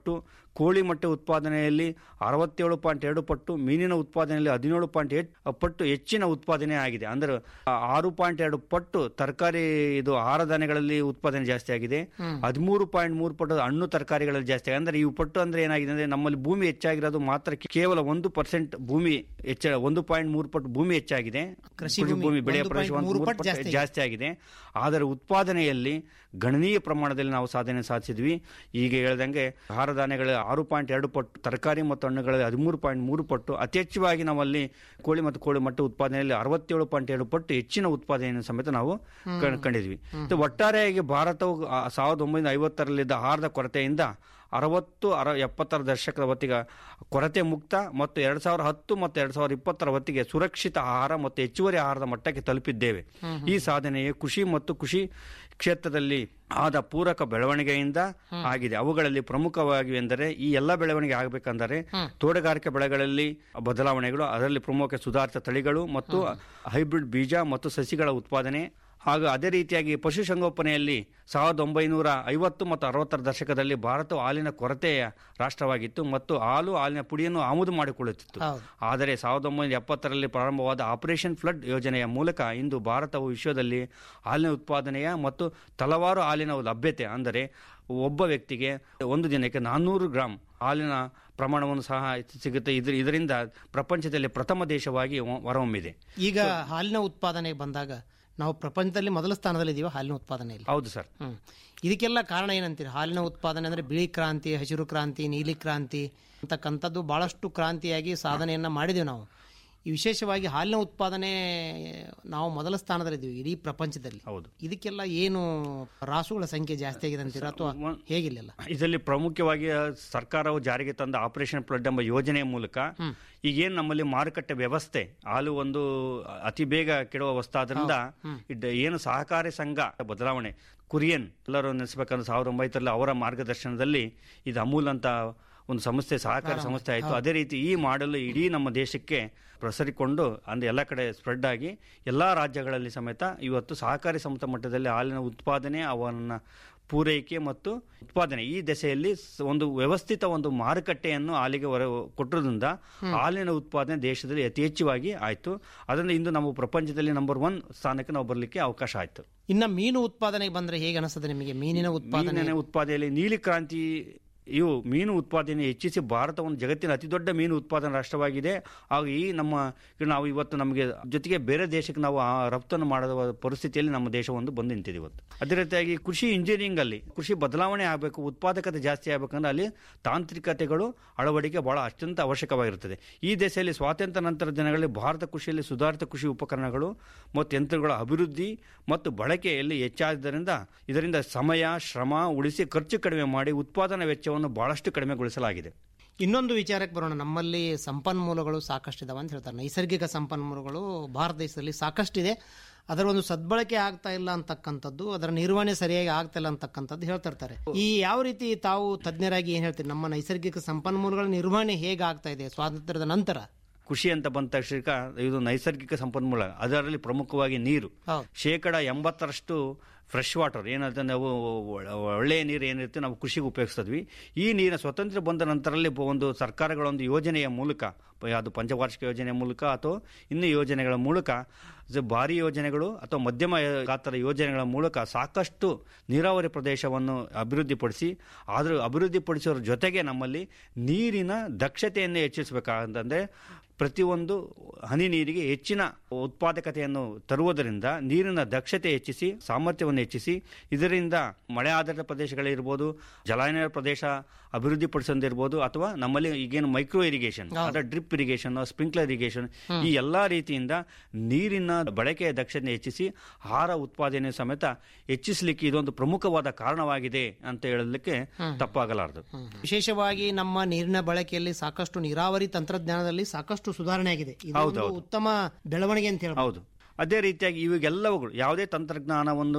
ಕೋಳಿ ಮೊಟ್ಟೆ ಉತ್ಪಾದನೆಯಲ್ಲಿ ಅರವತ್ತೇಳು ಪಾಯಿಂಟ್ ಎರಡು ಪಟ್ಟು ಮೀನಿನ ಉತ್ಪಾದನೆಯಲ್ಲಿ ಹದಿನೇಳು ಪಾಯಿಂಟ್ ಪಟ್ಟು ಹೆಚ್ಚಿನ ಉತ್ಪಾದನೆ ಆಗಿದೆ ಅಂದ್ರೆ ಆ, ಆರು ಪಾಯಿಂಟ್ ಎರಡು ಪಟ್ಟು ತರಕಾರಿ ಇದು ಆಹಾರ ಧಾನ್ಯಗಳಲ್ಲಿ ಉತ್ಪಾದನೆ ಜಾಸ್ತಿ ಆಗಿದೆ ಹದಿಮೂರು ಪಾಯಿಂಟ್ ಮೂರು ಪಟ್ಟು ಹಣ್ಣು ತರಕಾರಿಗಳಲ್ಲಿ ಜಾಸ್ತಿ ಆಗಿದೆ ಅಂದ್ರೆ ಇವು ಪಟ್ಟು ಅಂದ್ರೆ ಏನಾಗಿದೆ ಅಂದ್ರೆ ನಮ್ಮಲ್ಲಿ ಭೂಮಿ ಹೆಚ್ಚಾಗಿರೋದು ಮಾತ್ರ ಕೇವಲ ಒಂದು ಪರ್ಸೆಂಟ್ ಭೂಮಿ ಹೆಚ್ಚ ಒಂದು ಪಾಯಿಂಟ್ ಮೂರು ಪಟ್ಟು ಭೂಮಿ ಹೆಚ್ಚಾಗಿದೆ ಕೃಷಿ ಭೂಮಿ ಭೂಮಿ ಬೆಳೆಯ ಒಂದು ಪ್ರದೇಶ point ಒಂದು ಮೂರು ಮೂರು ಪಟ್ಟು ಪಟ್ಟು ಜಾಸ್ತಿ ಜಾಸ್ತಿ ಆಗಿದೆ ಆದರೆ ಉತ್ಪಾದನೆಯಲ್ಲಿ ಗಣನೀಯ ಪ್ರಮಾಣದಲ್ಲಿ ನಾವು ಸಾಧನೆ ಸಾಧಿಸಿದ್ವಿ ಈಗ ಹೇಳ್ದಂಗೆ ಆಹಾರ ಧಾನ್ಯಗಳ ಆರು ಪಾಯಿಂಟ್ ಎರಡು ಪಟ್ಟು ತರಕಾರಿ ಮತ್ತು ಹಣ್ಣುಗಳಲ್ಲಿ ಹದಿಮೂರು ಪಾಯಿಂಟ್ ಮೂರು ಪಟ್ಟು ಅತಿ ಹೆಚ್ಚವಾಗಿ ನಮ್ಮಲ್ಲಿ ಕೋಳಿ ಮತ್ತು ಕೋಳಿ ಮೊಟ್ಟೆ ಉತ್ಪಾದನೆಯಲ್ಲಿ ಅರವತ್ತೇಳು ಪಾಯಿಂಟ್ ಎರಡು ಪಟ್ಟು ಹೆಚ್ಚಿನ ಉತ್ಪಾದನೆಯನ್ನು ಸಮೇತ ನಾವು ಕಣ್- ಕಂಡಿದ್ವಿ ಮತ್ತೆ ಒಟ್ಟಾರೆಯಾಗಿ ಭಾರತವು ಆ, ಸಾವಿರದ ಒಂಬೈನೂರ ಐವತ್ತರಲ್ಲಿದ್ದ ಆಹಾರದ ಕೊರತೆಯಿಂದ ಅರವತ್ತು ಅರ ಎಪ್ಪತ್ತರ ದಶಕದ ಹೊತ್ತಿಗೆ ಕೊರತೆ ಮುಕ್ತ ಮತ್ತು ಎರಡ್ ಸಾವಿರದ ಹತ್ತು ಮತ್ತು ಎರಡ್ ಸಾವಿರದ ಇಪ್ಪತ್ತರ ಹೊತ್ತಿಗೆ ಸುರಕ್ಷಿತ ಆಹಾರ ಮತ್ತು ಹೆಚ್ಚುವರಿ ಆಹಾರದ ಮಟ್ಟಕ್ಕೆ ತಲುಪಿದ್ದೇವೆ ಈ ಸಾಧನೆಯು ಕೃಷಿ ಮತ್ತು ಕೃಷಿ ಕ್ಷೇತ್ರದಲ್ಲಿ ಆದ ಪೂರಕ ಬೆಳವಣಿಗೆಯಿಂದ ಆಗಿದೆ ಅವುಗಳಲ್ಲಿ ಪ್ರಮುಖವಾಗಿ ಎಂದರೆ ಈ ಎಲ್ಲ ಬೆಳವಣಿಗೆ ಆಗಬೇಕಂದರೆ ತೋಟಗಾರಿಕೆ ಬೆಳೆಗಳಲ್ಲಿ ಬದಲಾವಣೆಗಳು ಅದರಲ್ಲಿ ಪ್ರಮುಖ ಸುಧಾರಿತ ತಳಿಗಳು ಮತ್ತು ಹೈಬ್ರಿಡ್ ಬೀಜ ಮತ್ತು ಸಸಿಗಳ ಉತ್ಪಾದನೆ ಹಾಗೂ ಅದೇ ರೀತಿಯಾಗಿ ಪಶುಸಂಗೋಪನೆಯಲ್ಲಿ ಸಾವಿರದ ಒಂಬೈನೂರ ಐವತ್ತು ಮತ್ತು ಅರವತ್ತರ ದಶಕದಲ್ಲಿ ಭಾರತವು ಹಾಲಿನ ಕೊರತೆಯ ರಾಷ್ಟ್ರವಾಗಿತ್ತು ಮತ್ತು ಹಾಲು ಹಾಲಿನ ಪುಡಿಯನ್ನು ಆಮದು ಮಾಡಿಕೊಳ್ಳುತ್ತಿತ್ತು ಆದರೆ ಸಾವಿರದ ಒಂಬೈನೂರ ಎಪ್ಪತ್ತರಲ್ಲಿ ಪ್ರಾರಂಭವಾದ ಆಪರೇಷನ್ ಫ್ಲಡ್ ಯೋಜನೆಯ ಮೂಲಕ ಇಂದು ಭಾರತವು ವಿಶ್ವದಲ್ಲಿ ಹಾಲಿನ ಉತ್ಪಾದನೆಯ ಮತ್ತು ತಲವಾರು ಹಾಲಿನ ಲಭ್ಯತೆ ಅಂದರೆ ಒಬ್ಬ ವ್ಯಕ್ತಿಗೆ ಒಂದು ದಿನಕ್ಕೆ ನಾನ್ನೂರು ಗ್ರಾಂ ಹಾಲಿನ ಪ್ರಮಾಣವನ್ನು ಸಹ ಸಿಗುತ್ತೆ ಇದ್ರ ಇದರಿಂದ ಪ್ರಪಂಚದಲ್ಲಿ ಪ್ರಥಮ ದೇಶವಾಗಿ ಹೊ- ಹೊರಹೊಮ್ಮಿದೆ ಈಗ ಹಾಲಿನ ಉತ್ಪಾದನೆಗೆ ಬಂದಾಗ ನಾವು ಪ್ರಪಂಚದಲ್ಲಿ ಮೊದಲ ಸ್ಥಾನದಲ್ಲಿದ್ದೀವಿ ಹಾಲಿನ ಉತ್ಪಾದನೆಯಲ್ಲಿ ಹೌದು ಸರ್ ಹ್ಮ್. ಇದಕ್ಕೆಲ್ಲ ಕಾರಣ ಏನಂತೀರಿ ಹಾಲಿನ ಉತ್ಪಾದನೆ ಅಂದ್ರೆ ಬಿಳಿ ಕ್ರಾಂತಿ ಹಸಿರು ಕ್ರಾಂತಿ ನೀಲಿ ಕ್ರಾಂತಿ ಅಂತಕ್ಕಂಥದ್ದು ಬಹಳಷ್ಟು ಕ್ರಾಂತಿಯಾಗಿ ಸಾಧನೆಯನ್ನ ಮಾಡಿದೆವು ನಾವು ಈ ವಿಶೇಷವಾಗಿ ಹಾಲಿನ ಉತ್ಪಾದನೆ ನಾವು ಮೊದಲ ಸ್ಥಾನದಲ್ಲಿದ್ದೀವಿ ಇಡೀ ಪ್ರಪಂಚದಲ್ಲಿ ಹೌದು ಇದಕ್ಕೆಲ್ಲ ಏನು ರಾಸುಗಳ ಸಂಖ್ಯೆ ಜಾಸ್ತಿ ಆಗಿದೆ ಅಂತೀರಾ ಅಥವಾ ಹೇಗಿಲ್ಲ ಇದರಲ್ಲಿ ಪ್ರಮುಖವಾಗಿ ಸರ್ಕಾರವು ಜಾರಿಗೆ ತಂದ ಆಪರೇಷನ್ ಫ್ಲಡ್ ಎಂಬ ಯೋಜನೆಯ ಮೂಲಕ ಈಗೇನು ನಮ್ಮಲ್ಲಿ ಮಾರುಕಟ್ಟೆ ವ್ಯವಸ್ಥೆ ಹಾಲು ಒಂದು ಅತಿ ಬೇಗ ಕೆಡುವ ವಸ್ತಾದ್ರಿಂದ ಇಡ್- ಏನು ಸಹಕಾರಿ ಸಂಘ ಬದಲಾವಣೆ ಕುರಿಯನ್ ಎಲ್ಲರೂ ನೆನೆಸ್ಬೇಕಂದ್ರೆ ಸಾವಿರದ ಒಂಬೈತರಲ್ಲಿ ಅವರ ಮಾರ್ಗದರ್ಶನದಲ್ಲಿ ಇದು ಅಮೂಲ್ ಅಂತ ಒಂದು ಸಂಸ್ಥೆ ಸಹಕಾರಿ ಸಂಸ್ಥೆ ಆಯಿತು ಅದೇ ರೀತಿ ಈ ಮಾಡಲು ಇಡೀ ನಮ್ಮ ದೇಶಕ್ಕೆ ಪ್ರಸರಿಕೊಂಡು ಅಂದ್ರೆ ಎಲ್ಲ ಕಡೆ ಸ್ಪ್ರೆಡ್ ಆಗಿ ಎಲ್ಲ ರಾಜ್ಯಗಳಲ್ಲಿ ಸಮೇತ ಇವತ್ತು ಸಹಕಾರಿ ಸಂಸ್ಥೆ ಮಟ್ಟದಲ್ಲಿ ಹಾಲಿನ ಉತ್ಪಾದನೆ ಅವನ್ನ ಪೂರೈಕೆ ಮತ್ತು ಉತ್ಪಾದನೆ ಈ ದೆಸೆಯಲ್ಲಿ ಸ- ಒಂದು ವ್ಯವಸ್ಥಿತ ಒಂದು ಮಾರುಕಟ್ಟೆಯನ್ನು ಹಾಲಿಗೆ ಹೊರ ಕೊಟ್ಟಿರೋದ್ರಿಂದ ಹಾಲಿನ ಉತ್ಪಾದನೆ ದೇಶದಲ್ಲಿ ಅತಿ ಹೆಚ್ಚವಾಗಿ ಆಯಿತು ಅದರಿಂದ ಇಂದು ನಾವು ಪ್ರಪಂಚದಲ್ಲಿ ನಂಬರ್ ಒನ್ ಸ್ಥಾನಕ್ಕೆ ನಾವು ಬರಲಿಕ್ಕೆ ಅವಕಾಶ ಆಯಿತು ಇನ್ನ ಮೀನು ಉತ್ಪಾದನೆಗೆ ಬಂದ್ರೆ ಹೇಗೆ ಅನಿಸ್ತದೆ ನಿಮಗೆ ಮೀನಿನ ಉತ್ಪಾದನೆ ಮೀನಿನ ಉತ್ಪಾದನೆಯಲ್ಲಿ ನೀಲಿ ಕ್ರಾಂತಿ ಇವು ಮೀನು ಉತ್ಪಾದನೆ ಹೆಚ್ಚಿಸಿ ಭಾರತವನ್ನು ಜಗತ್ತಿನ ಅತಿ ದೊಡ್ಡ ಮೀನು ಉತ್ಪಾದನಾ ರಾಷ್ಟ್ರವಾಗಿದೆ ಹಾಗೂ ಈ ನಮ್ಮ ಈಗ ನಾವು ಇವತ್ತು ನಮಗೆ ಜೊತೆಗೆ ಬೇರೆ ದೇಶಕ್ಕೆ ನಾವು ಆ ರಫ್ತನ್ನು ಮಾಡುವ ಪರಿಸ್ಥಿತಿಯಲ್ಲಿ ನಮ್ಮ ದೇಶ ಒಂದು ಬಂದು ನಿಂತಿದೆ ಇವತ್ತು ಅದೇ ರೀತಿಯಾಗಿ ಕೃಷಿ ಇಂಜಿನಿಯರಿಂಗ್ ಅಲ್ಲಿ ಕೃಷಿ ಬದಲಾವಣೆ ಆಗಬೇಕು ಉತ್ಪಾದಕತೆ ಜಾಸ್ತಿ ಆಗಬೇಕಂದ್ರೆ ಅಲ್ಲಿ ತಾಂತ್ರಿಕತೆಗಳು ಅಳವಡಿಕೆ ಬಹಳ ಅತ್ಯಂತ ಅವಶ್ಯಕವಾಗಿರುತ್ತದೆ ಈ ದೇಶದಲ್ಲಿ ಸ್ವಾತಂತ್ರ್ಯ ನಂತರ ದಿನಗಳಲ್ಲಿ ಭಾರತ ಕೃಷಿಯಲ್ಲಿ ಸುಧಾರಿತ ಕೃಷಿ ಉಪಕರಣಗಳು ಮತ್ತು ಯಂತ್ರಗಳ ಅಭಿವೃದ್ಧಿ ಮತ್ತು ಬಳಕೆಯಲ್ಲಿ ಹೆಚ್ಚಾದ್ದರಿಂದ ಇದರಿಂದ ಸಮಯ ಶ್ರಮ ಉಳಿಸಿ ಖರ್ಚು ಕಡಿಮೆ ಮಾಡಿ ಉತ್ಪಾದನಾ ವೆಚ್ಚವನ್ನು ಬಹಳಷ್ಟು ಕಡಿಮೆಗೊಳಿಸಲಾಗಿದೆ ಇನ್ನೊಂದು ವಿಚಾರಕ್ಕೆ ಬರೋಣ ನಮ್ಮಲ್ಲಿ ಸಂಪನ್ಮೂಲಗಳು ಸಾಕಷ್ಟಿದಾವೆ ಅಂತ ಹೇಳ್ತಾರೆ ನೈಸರ್ಗಿಕ ಸಂಪನ್ಮೂಲಗಳು ಭಾರತ ದೇಶದಲ್ಲಿ ಸಾಕಷ್ಟಿದೆ ಅದರ ಒಂದು ಸದ್ಬಳಕೆ ಆಗ್ತಾ ಇಲ್ಲ ಅಂತಕ್ಕಂಥದ್ದು ಅದರ ನಿರ್ವಹಣೆ ಸರಿಯಾಗಿ ಆಗ್ತಾ ಇಲ್ಲ ಅಂತಕ್ಕಂಥದ್ದು ಹೇಳ್ತಾ ಇರ್ತಾರೆ ಈ ಯಾವ ರೀತಿ ತಾವು ತಜ್ಞರಾಗಿ ಏನ್ ಹೇಳ್ತೀರಿ ನಮ್ಮ ನೈಸರ್ಗಿಕ ಸಂಪನ್ಮೂಲಗಳ ನಿರ್ವಹಣೆ ಹೇಗೆ ಆಗ್ತಾ ಇದೆ ಸ್ವಾತಂತ್ರ್ಯದ ನಂತರ ಕೃಷಿ ಅಂತ ಬಂದ ತಕ್ಷಣ ಇದು ನೈಸರ್ಗಿಕ ಸಂಪನ್ಮೂಲ ಅದರಲ್ಲಿ ಪ್ರಮುಖವಾಗಿ ನೀರು ಶೇಕಡ ಎಂಬತ್ತರಷ್ಟು ಫ್ರೆಶ್ ವಾಟರ್ ಏನಂತ ನಾವು ಒಳ್ಳೆ- ಒಳ್ಳೆಯ ನೀರು ಏನಿರುತ್ತೆ ನಾವು ಕೃಷಿಗೆ ಉಪಯೋಗಿಸ್ತಿದ್ವಿ ಈ ನೀರಿನ ಸ್ವತಂತ್ರ ಬಂದ ನಂತರದಲ್ಲಿ ಒಂದು ಸರ್ಕಾರಗಳ ಒಂದು ಯೋಜನೆಯ ಮೂಲಕ ಅದು ಪಂಚವಾರ್ಷಿಕ ಯೋಜನೆಯ ಮೂಲಕ ಅಥವಾ ಇನ್ನು ಯೋಜನೆಗಳ ಮೂಲಕ ಇದು ಭಾರಿ ಯೋಜನೆಗಳು ಅಥವಾ ಮಧ್ಯಮ ಗಾತ್ರದ ಯೋಜನೆಗಳ ಮೂಲಕ ಸಾಕಷ್ಟು ನೀರಾವರಿ ಪ್ರದೇಶವನ್ನು ಅಭಿವೃದ್ಧಿಪಡಿಸಿ ಆದರೂ ಅಭಿವೃದ್ಧಿಪಡಿಸೋದ್ರ ಜೊತೆಗೆ ನಮ್ಮಲ್ಲಿ ನೀರಿನ ದಕ್ಷತೆಯನ್ನು ಹೆಚ್ಚಿಸಬೇಕಂತಂದ್ರೆ ಪ್ರತಿಯೊಂದು ಹನಿ ನೀರಿಗೆ ಹೆಚ್ಚಿನ ಉತ್ಪಾದಕತೆಯನ್ನು ತರುವುದರಿಂದ ನೀರಿನ ದಕ್ಷತೆ ಹೆಚ್ಚಿಸಿ ಸಾಮರ್ಥ್ಯವನ್ನು ಹೆಚ್ಚಿಸಿ ಇದರಿಂದ ಮಳೆ ಆಧಾರಿತ ಪ್ರದೇಶಗಳಿರ್ಬೋದು ಜಲಾನಯ ಪ್ರದೇಶ ಅಭಿವೃದ್ಧಿಪಡಿಸೋದಿರ್ಬೋದು ಅಥವಾ ನಮ್ಮಲ್ಲಿ ಈಗೇನು ಮೈಕ್ರೋ ಇರಿಗೇಷನ್ ಅಥವಾ ಡ್ರಿಪ್ ಇರಿಗೇಷನ್ ಸ್ಪ್ರಿಂಕ್ಲರ್ ಇರಿಗೇಷನ್ ಈ ಎಲ್ಲಾ ರೀತಿಯಿಂದ ನೀರಿನ ಬಳಕೆಯ ದಕ್ಷತೆ ಹೆಚ್ಚಿಸಿ ಆಹಾರ ಉತ್ಪಾದನೆ ಸಮೇತ ಹೆಚ್ಚಿಸಲಿಕ್ಕೆ ಇದೊಂದು ಪ್ರಮುಖವಾದ ಕಾರಣವಾಗಿದೆ ಅಂತ ಹೇಳಲಿಕ್ಕೆ ತಪ್ಪಾಗಲಾರದು ವಿಶೇಷವಾಗಿ ನಮ್ಮ ನೀರಿನ ಬಳಕೆಯಲ್ಲಿ ಸಾಕಷ್ಟು ನೀರಾವರಿ ತಂತ್ರಜ್ಞಾನದಲ್ಲಿ ಸಾಕಷ್ಟು ಸುಧಾರಣೆ ಆಗಿದೆ ಇದು ಹೌದು, ಒಂದು ಹೌದು. ಉತ್ತಮ ಬೆಳವಣಿಗೆ ಅಂತ ಹೇಳ್ಬೋದು ಹೌದು ಅದೇ ರೀತಿಯಾಗಿ ಇವಾಗೆಲ್ಲವುಗಳು ಯಾವುದೇ ತಂತ್ರಜ್ಞಾನವನ್ನು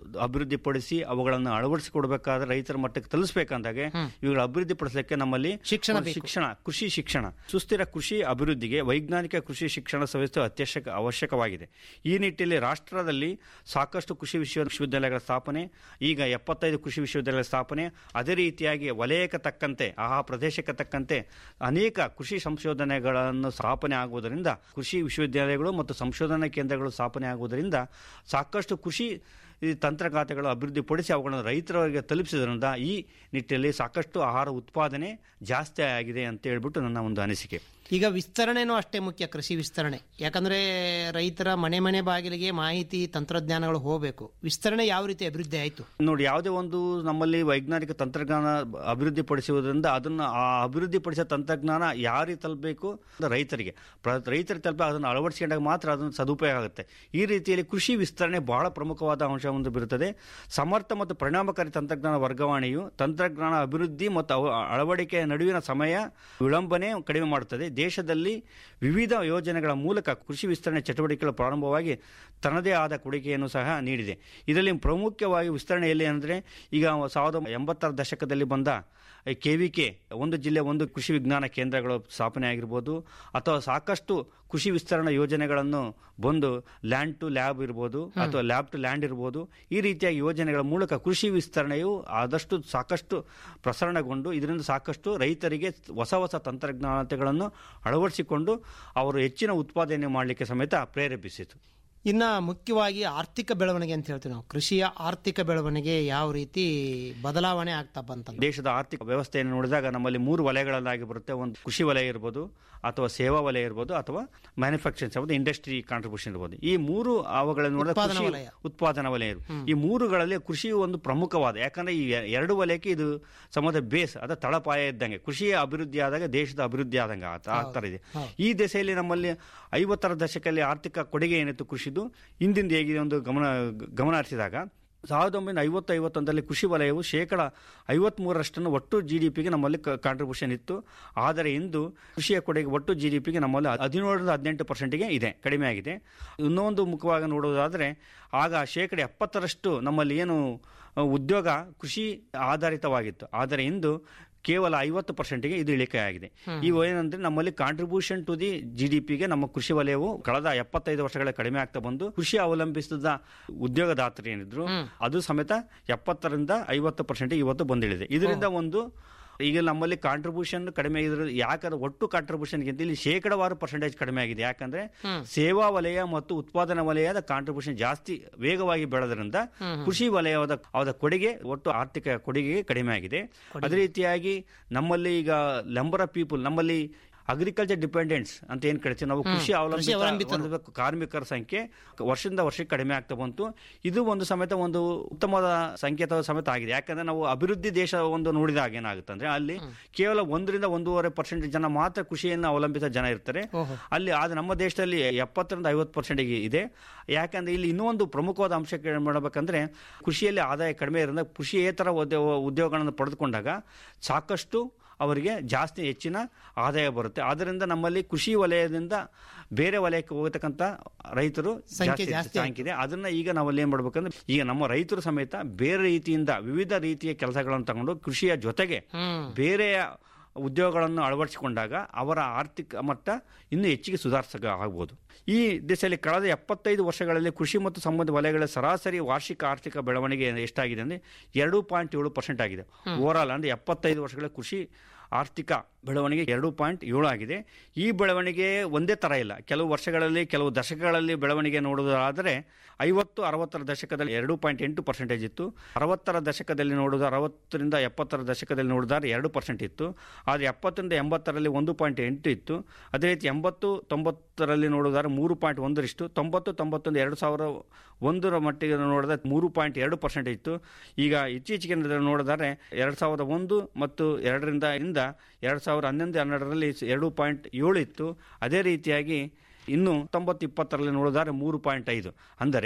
ಅಭಿವೃದ್ಧಿಪಡಿಸಿ ಅವುಗಳನ್ನು ಅಳವಡಿಸಿಕೊಡ್ಬೇಕಾದ್ರೆ ರೈತರ ಮಟ್ಟಕ್ಕೆ ತಲುಪಿಸಬೇಕಂದಾಗೆ ಇವುಗಳ ಅಭಿವೃದ್ಧಿಪಡಿಸಲಿಕ್ಕೆ ನಮ್ಮಲ್ಲಿ ಶಿಕ್ಷಣ ಒಂದು ಬೇಕು. ಶಿಕ್ಷಣ ಕೃಷಿ ಶಿಕ್ಷಣ ಸುಸ್ಥಿರ ಕೃಷಿ ಅಭಿವೃದ್ಧಿಗೆ ವೈಜ್ಞಾನಿಕ ಕೃಷಿ ಶಿಕ್ಷಣ ವ್ಯವಸ್ಥೆ ಅತ್ಯವಶ್ಯಕ ಅವಶ್ಯಕವಾಗಿದೆ ಈ ನಿಟ್ಟಿನಲ್ಲಿ ರಾಷ್ಟ್ರದಲ್ಲಿ ಸಾಕಷ್ಟು ಕೃಷಿ ವಿಶ್ವ ವಿಶ್ವವಿದ್ಯಾಲಯಗಳ ಸ್ಥಾಪನೆ ಈಗ ಎಪ್ಪತ್ತೈದು ಕೃಷಿ ವಿಶ್ವವಿದ್ಯಾಲಯಗಳ ಸ್ಥಾಪನೆ ಅದೇ ರೀತಿಯಾಗಿ ವಲಯಕ್ಕೆ ತಕ್ಕಂತೆ ಆ ಪ್ರದೇಶಕ್ಕೆ ತಕ್ಕಂತೆ ಅನೇಕ ಕೃಷಿ ಸಂಶೋಧನೆಗಳನ್ನು ಸ್ಥಾಪನೆ ಆಗುವುದರಿಂದ ಕೃಷಿ ವಿಶ್ವವಿದ್ಯಾಲಯಗಳು ಮತ್ತು ಸಂಶೋಧನಾ ಕೇಂದ್ರಗಳು ಸ್ಥಾಪನೆ ಆಗುವುದರಿಂದ ಸಾಕಷ್ಟು ಕೃಷಿ ಈ ತಂತ್ರಗಾತೆಗಳು ಅಭಿವೃದ್ಧಿಪಡಿಸಿ ಅವುಗಳನ್ನು ರೈತರಿಗೆ ತಲುಪಿಸಿದ್ರಿಂದ ಈ ನಿಟ್ಟಿನಲ್ಲಿ ಸಾಕಷ್ಟು ಆಹಾರ ಉತ್ಪಾದನೆ ಜಾಸ್ತಿ ಆಗಿದೆ ಅಂತ ಹೇಳ್ಬಿಟ್ಟು ನನ್ನ ಒಂದು ಅನಿಸಿಕೆ ಈಗ ವಿಸ್ತರಣೆನೂ ಅಷ್ಟೇ ಮುಖ್ಯ ಕೃಷಿ ವಿಸ್ತರಣೆ ಯಾಕಂದ್ರೆ ರೈತರ ಮನೆ ಮನೆ ಬಾಗಿಲಿಗೆ ಮಾಹಿತಿ ತಂತ್ರಜ್ಞಾನಗಳು ಹೋಗಬೇಕು ವಿಸ್ತರಣೆ ಯಾವ ರೀತಿ ಅಭಿವೃದ್ಧಿ ಆಯಿತು ನೋಡಿ ಯಾವುದೇ ಒಂದು ನಮ್ಮಲ್ಲಿ ವೈಜ್ಞಾನಿಕ ತಂತ್ರಜ್ಞಾನ ಅಭಿವೃದ್ಧಿಪಡಿಸುವುದರಿಂದ ಅದನ್ನು ಆ ಅಭಿವೃದ್ಧಿಪಡಿಸಿದ ತಂತ್ರಜ್ಞಾನ ಯಾರಿಗೆ ತಲುಪಬೇಕು ಅಂದ್ರೆ ರೈತರಿಗೆ ಪ್ರ- ರೈತರಿಗೆ ತಲುಪ ಅದನ್ನು ಅಳವಡಿಸಿಕೊಂಡಾಗ ಮಾತ್ರ ಅದನ್ನು ಸದುಪಯೋಗ ಆಗುತ್ತೆ ಈ ರೀತಿಯಲ್ಲಿ ಕೃಷಿ ವಿಸ್ತರಣೆ ಬಹಳ ಪ್ರಮುಖವಾದ ಅಂಶವನ್ನು ಬೀರುತ್ತದೆ ಸಮರ್ಥ ಮತ್ತು ಪರಿಣಾಮಕಾರಿ ತಂತ್ರಜ್ಞಾನ ವರ್ಗಾವಣೆಯು ತಂತ್ರಜ್ಞಾನ ಅಭಿವೃದ್ಧಿ ಮತ್ತು ಅವ- ಅಳವಡಿಕೆಯ ನಡುವಿನ ಸಮಯ ವಿಳಂಬನೆ ಕಡಿಮೆ ಮಾಡುತ್ತದೆ ದೇಶದಲ್ಲಿ ವಿವಿಧ ಯೋಜನೆಗಳ ಮೂಲಕ ಕೃಷಿ ವಿಸ್ತರಣೆ ಚಟುವಟಿಕೆಗಳು ಪ್ರಾರಂಭವಾಗಿ ತನ್ನದೇ ಆದ ಕೊಡುಗೆಯನ್ನು ಸಹ ನೀಡಿದೆ ಇದರಲ್ಲಿ ಪ್ರಮುಖವಾಗಿ ವಿಸ್ತರಣೆ ಎಲ್ಲಿ ಅಂದರೆ ಈಗ ಸಾವಿರದ ಎಂಬತ್ತರ ದಶಕದಲ್ಲಿ ಬಂದ ಕೆ ವಿ ಕೆ ಒಂದು ಜಿಲ್ಲೆ ಒಂದು ಕೃಷಿ ವಿಜ್ಞಾನ ಕೇಂದ್ರಗಳು ಸ್ಥಾಪನೆ ಆಗಿರ್ಬೋದು ಅಥವಾ ಸಾಕಷ್ಟು ಕೃಷಿ ವಿಸ್ತರಣಾ ಯೋಜನೆಗಳನ್ನು ಬಂದು ಲ್ಯಾಂಡ್ ಟು ಲ್ಯಾಬ್ ಇರ್ಬೋದು ಅಥವಾ ಲ್ಯಾಬ್ ಟು ಲ್ಯಾಂಡ್ ಇರ್ಬೋದು ಈ ರೀತಿಯ ಯೋಜನೆಗಳ ಮೂಲಕ ಕೃಷಿ ವಿಸ್ತರಣೆಯು ಆದಷ್ಟು ಸಾಕಷ್ಟು ಪ್ರಸರಣಗೊಂಡು ಇದರಿಂದ ಸಾಕಷ್ಟು ರೈತರಿಗೆ ಹೊಸ ಹೊಸ ತಂತ್ರಜ್ಞಾನತೆಗಳನ್ನು ಅಳವಡಿಸಿಕೊಂಡು ಅವರು ಹೆಚ್ಚಿನ ಉತ್ಪಾದನೆ ಮಾಡಲಿಕ್ಕೆ ಸಮೇತ ಪ್ರೇರೇಪಿಸಿತು ಇನ್ನ ಮುಖ್ಯವಾಗಿ ಆರ್ಥಿಕ ಬೆಳವಣಿಗೆ ಅಂತ ಹೇಳ್ತೀವಿ ನಾವು ಕೃಷಿಯ ಆರ್ಥಿಕ ಬೆಳವಣಿಗೆ ಯಾವ ರೀತಿ ಬದಲಾವಣೆ ಆಗ್ತಾ ಬಂತಂದ್ರೆ ದೇಶದ ಆರ್ಥಿಕ ವ್ಯವಸ್ಥೆಯನ್ನು ನೋಡಿದಾಗ ನಮ್ಮಲ್ಲಿ ಮೂರು ವಲಯಗಳನ್ನಾಗಿ ಬರುತ್ತೆ ಒಂದು ಕೃಷಿ ವಲಯ ಇರ್ಬೋದು ಅಥವಾ ಸೇವಾ ವಲಯ ಇರ್ಬೋದು ಅಥವಾ ಮ್ಯಾನುಫ್ಯಾಕ್ಚರಿಂಗ್ ಇರ್ಬೋದು ಇಂಡಸ್ಟ್ರಿ ಕಾಂಟ್ರಿಬ್ಯೂಷನ್ ಇರ್ಬೋದು ಈ ಮೂರು ಅವುಗಳನ್ನು ನೋಡಿದಾಗ ಉತ್ಪಾದನಾ ಕೃಷಿ ವಲಯ. ಉತ್ಪಾದನಾ ವಲಯ ಇರ್ಬೋದು. ಈ ಮೂರುಗಳಲ್ಲಿ ಕೃಷಿ ಒಂದು ಪ್ರಮುಖವಾದ ಯಾಕಂದ್ರೆ ಈ ಎ- ಎರಡು ವಲಯಕ್ಕೆ ಇದು ಸಮದ ಬೇಸ್ ಅದ ತಳಪಾಯ ಇದ್ದಂಗೆ ಕೃಷಿಯ ಅಭಿವೃದ್ಧಿ ಆದಾಗ ದೇಶದ ಅಭಿವೃದ್ಧಿ ಆದಂಗೆ ಆತ- ಆಗ್ತಾ ಇದೆ ಈ ದೆಸೆಯಲ್ಲಿ ನಮ್ಮಲ್ಲಿ ಐವತ್ತರ ದಶಕದಲ್ಲಿ ಆರ್ಥಿಕ ಕೊಡುಗೆ ಏನಿತ್ತು ಕೃಷಿದು ಹಿಂದಿಂದ ಹೇಗಿದೆ ಒಂದು ಗಮನ ಗಮನ ಹರಿಸಿದಾಗ ಸಾವಿರದ ಒಂಬೈನೂರ ಐವತ್ತು ಐವತ್ತೊಂದರಲ್ಲಿ ಕೃಷಿ ವಲಯವು ಶೇಕಡ ಐವತ್ಮೂರರಷ್ಟನ್ನು ಒಟ್ಟು ಜಿ ಡಿ ಪಿಗೆ ನಮ್ಮಲ್ಲಿ ಕಾಂಟ್ರಿಬ್ಯೂಷನ್ ಇತ್ತು ಆದರೆ ಇಂದು ಕೃಷಿಯ ಕೊಡುಗೆ ಒಟ್ಟು ಜಿ ಡಿ ಪಿಗೆ ನಮ್ಮಲ್ಲಿ ಹದಿನೇಳರಿಂದ ಹದಿನೆಂಟು ಪರ್ಸೆಂಟ್ಗೆ ಇದೆ ಕಡಿಮೆ ಆಗಿದೆ ಇನ್ನೊಂದು ಮುಖವಾಗಿ ನೋಡುವುದಾದರೆ ಆಗ ಶೇಕಡ ಎಪ್ಪತ್ತರಷ್ಟು ನಮ್ಮಲ್ಲಿ ಏನು ಅ, ಉದ್ಯೋಗ ಕೃಷಿ ಆಧಾರಿತವಾಗಿತ್ತು ಆದರೆ ಇಂದು ಕೇವಲ ಐವತ್ತು ಪರ್ಸೆಂಟ್ಗೆ ಇದು ಇಳಿಕೆ ಆಗಿದೆ ಈ ಏನಂದ್ರೆ ನಮ್ಮಲ್ಲಿ contribution to the G D ಪಿಗೆ ನಮ್ಮ ಕೃಷಿ ವಲಯವು ಕಳೆದ ಎಪ್ಪತ್ತೈದು ವರ್ಷಗಳ ಕಡಿಮೆ ಆಗ್ತಾ ಬಂದು ಕೃಷಿ ಅವಲಂಬಿಸಿದ ಉದ್ಯೋಗದಾತರು ಏನಿದ್ರು ಅದು ಸಮೇತ ಎಪ್ಪತ್ತರಿಂದ ಐವತ್ತು ಪರ್ಸೆಂಟ್ ಇವತ್ತು ಬಂದಿಳಿದೆ ಇದರಿಂದ ಒಂದು ಈಗ ನಮ್ಮಲ್ಲಿ ಕಾಂಟ್ರಿಬ್ಯೂಷನ್ ಕಡಿಮೆ ಇದ್ರ ಯಾಕಂದ್ರೆ ಒಟ್ಟು ಕಾಂಟ್ರಿಬ್ಯೂಷನ್ಗಿಂತ ಇಲ್ಲಿ ಶೇಕಡವಾರು ಪರ್ಸೆಂಟೇಜ್ ಕಡಿಮೆ ಆಗಿದೆ ಯಾಕಂದ್ರೆ ಸೇವಾ ವಲಯ ಮತ್ತು ಉತ್ಪಾದನಾ ವಲಯದ ಕಾಂಟ್ರಿಬ್ಯೂಷನ್ ಜಾಸ್ತಿ ವೇಗವಾಗಿ ಬೆಳೆದ್ರಿಂದ ಕೃಷಿ ವಲಯದ ಅವರ ಕೊಡುಗೆ ಒಟ್ಟು ಆರ್ಥಿಕ ಕೊಡುಗೆ ಕಡಿಮೆ ಆಗಿದೆ ಅದೇ ರೀತಿಯಾಗಿ ನಮ್ಮಲ್ಲಿ ಈಗ ನಂಬರ್ ಆಫ್ ಪೀಪಲ್ ನಮ್ಮಲ್ಲಿ ಅಗ್ರಿಕಲ್ಚರ್ ಡಿಪೆಂಡೆಂಟ್ಸ್ ಅಂತ ಏನ್ ಕರಿತೀವಿ ನಾವು ಕೃಷಿ ಅವಲಂಬಿತ ಅವಲಂಬಿತರು. ಒಂದು ಕಾರ್ಮಿಕರ ಸಂಖ್ಯೆ ವರ್ಷದಿಂದ ವರ್ಷಕ್ಕೆ ಕಡಿಮೆ ಆಗ್ತಾ ಬಂತು ಇದು ಒಂದು ಸಮೇತ ಒಂದು ಉತ್ತಮವಾದ ಸಂಕೇತ ಸಮೇತ ಆಗಿದೆ ಯಾಕಂದ್ರೆ ನಾವು ಅಭಿವೃದ್ಧಿ ದೇಶ ಒಂದು ನೋಡಿದಾಗ ಏನಾಗುತ್ತೆ ಅಂದ್ರೆ ಅಲ್ಲಿ ಕೇವಲ ಒಂದರಿಂದ ಒಂದೂವರೆ ಪರ್ಸೆಂಟ್ ಜನ ಮಾತ್ರ ಕೃಷಿಯನ್ನು ಅವಲಂಬಿತ ಜನ ಇರ್ತಾರೆ ಅಲ್ಲಿ ಆದ್ರೆ ನಮ್ಮ ದೇಶದಲ್ಲಿ ಎಪ್ಪತ್ತರಿಂದ ಐವತ್ತು ಪರ್ಸೆಂಟ್ ಇದೆ ಯಾಕಂದ್ರೆ ಇಲ್ಲಿ ಇನ್ನೂ ಒಂದು ಪ್ರಮುಖವಾದ ಅಂಶ ಕೇಳ್- ಮಾಡಬೇಕಂದ್ರೆ ಕೃಷಿಯಲ್ಲಿ ಆದಾಯ ಕಡಿಮೆ ಇರೋದ್ರಿಂದ ಕೃಷಿಯೇತರ ಉದ್ಯೋಗ ಉದ್ಯೋಗಗಳನ್ನು ಪಡೆದುಕೊಂಡಾಗ ಸಾಕಷ್ಟು ಅವರಿಗೆ ಜಾಸ್ತಿ ಹೆಚ್ಚಿನ ಆದಾಯ ಬರುತ್ತೆ ಆದ್ದರಿಂದ ನಮ್ಮಲ್ಲಿ ಕೃಷಿ ವಲಯದಿಂದ ಬೇರೆ ವಲಯಕ್ಕೆ ಹೋಗತಕ್ಕಂತ ರೈತರು ಸಂಖ್ಯೆ ಜಾಸ್ತಿ ಜಾಸ್ತಿ ಸಂಖ್ಯೆ ಇದೆ ಅದನ್ನ ಈಗ ನಾವಲ್ಲಿ ಏನ್ ಮಾಡ್ಬೇಕಂದ್ರೆ ಈಗ ನಮ್ಮ ರೈತರು ಸಮೇತ ಬೇರೆ ರೀತಿಯಿಂದ ವಿವಿಧ ರೀತಿಯ ಕೆಲಸಗಳನ್ನು ತಗೊಂಡು ಕೃಷಿಯ ಜೊತೆಗೆ ಬೇರೆಯ ಉದ್ಯೋಗಗಳನ್ನು ಅಳವಡಿಸಿಕೊಂಡಾಗ ಅವರ ಆರ್ಥಿಕ ಮಟ್ಟ ಇನ್ನೂ ಹೆಚ್ಚಿಗೆ ಸುಧಾರಿಸ ಆಗ್ಬೋದು ಈ ದಿಸೆಯಲ್ಲಿ ಕಳೆದ ಎಪ್ಪತ್ತೈದು ವರ್ಷಗಳಲ್ಲಿ ಕೃಷಿ ಮತ್ತು ಸಂಬಂಧ ವಲಯಗಳ ಸರಾಸರಿ ವಾರ್ಷಿಕ ಆರ್ಥಿಕ ಬೆಳವಣಿಗೆ ಎಷ್ಟಾಗಿದೆ ಅಂದರೆ ಎರಡು ಪಾಯಿಂಟ್ ಏಳು ಪರ್ಸೆಂಟ್ ಆಗಿದೆ ಓವರ್ ಆಲ್ ಅಂದರೆ ಎಪ್ಪತ್ತೈದು ವರ್ಷಗಳ ಕೃಷಿ ಆರ್ಥಿಕ ಬೆಳವಣಿಗೆ ಎರಡು ಪಾಯಿಂಟ್ ಏಳು ಆಗಿದೆ ಈ ಬೆಳವಣಿಗೆ ಒಂದೇ ಥರ ಇಲ್ಲ ಕೆಲವು ವರ್ಷಗಳಲ್ಲಿ ಕೆಲವು ದಶಕಗಳಲ್ಲಿ ಬೆಳವಣಿಗೆ ನೋಡುವುದಾದರೆ ಐವತ್ತು ಅರವತ್ತರ ದಶಕದಲ್ಲಿ ಎರಡು ಪಾಯಿಂಟ್ ಎಂಟು ಪರ್ಸೆಂಟೇಜ್ ಇತ್ತು ಅರವತ್ತರ ದಶಕದಲ್ಲಿ ನೋಡಿದ ಅರವತ್ತರಿಂದ ಎಪ್ಪತ್ತರ ದಶಕದಲ್ಲಿ ನೋಡಿದರೆ ಎರಡು ಪರ್ಸೆಂಟ್ ಇತ್ತು ಆದರೆ ಎಪ್ಪತ್ತರಿಂದ ಎಂಬತ್ತರಲ್ಲಿ ಒಂದು ಪಾಯಿಂಟ್ ಎಂಟು ಇತ್ತು ಅದೇ ರೀತಿ ಎಂಬತ್ತು ತೊಂಬತ್ತರಲ್ಲಿ ನೋಡಿದರೆ ಮೂರು ಪಾಯಿಂಟ್ ಒಂದರಿಷ್ಟು ತೊಂಬತ್ತು ತೊಂಬತ್ತೊಂದು ಎರಡು ಸಾವಿರ ಒಂದರ ಮಟ್ಟಿಗೆ ನೋಡಿದ್ರೆ ಮೂರು ಪಾಯಿಂಟ್ ಎರಡು ಪರ್ಸೆಂಟ್ ಇತ್ತು ಈಗ ಇತ್ತೀಚೆಗೆ ನೋಡಿದರೆ ಎರಡು ಸಾವಿರದ ಒಂದು ಮತ್ತು ಎರಡರಿಂದ ಇಂದ ಎರಡು ಸಾವಿರದ ಹನ್ನೊಂದು ಹನ್ನೆರಡರಲ್ಲಿ ಎರಡು ಪಾಯಿಂಟ್ ಏಳು ಇತ್ತು ಅದೇ ರೀತಿಯಾಗಿ ಇನ್ನು ತೊಂಬತ್ತು ಇಪ್ಪತ್ತರಲ್ಲಿ ನೋಡಿದರೆ ಮೂರು ಪಾಯಿಂಟ್ ಐದು ಅಂದರೆ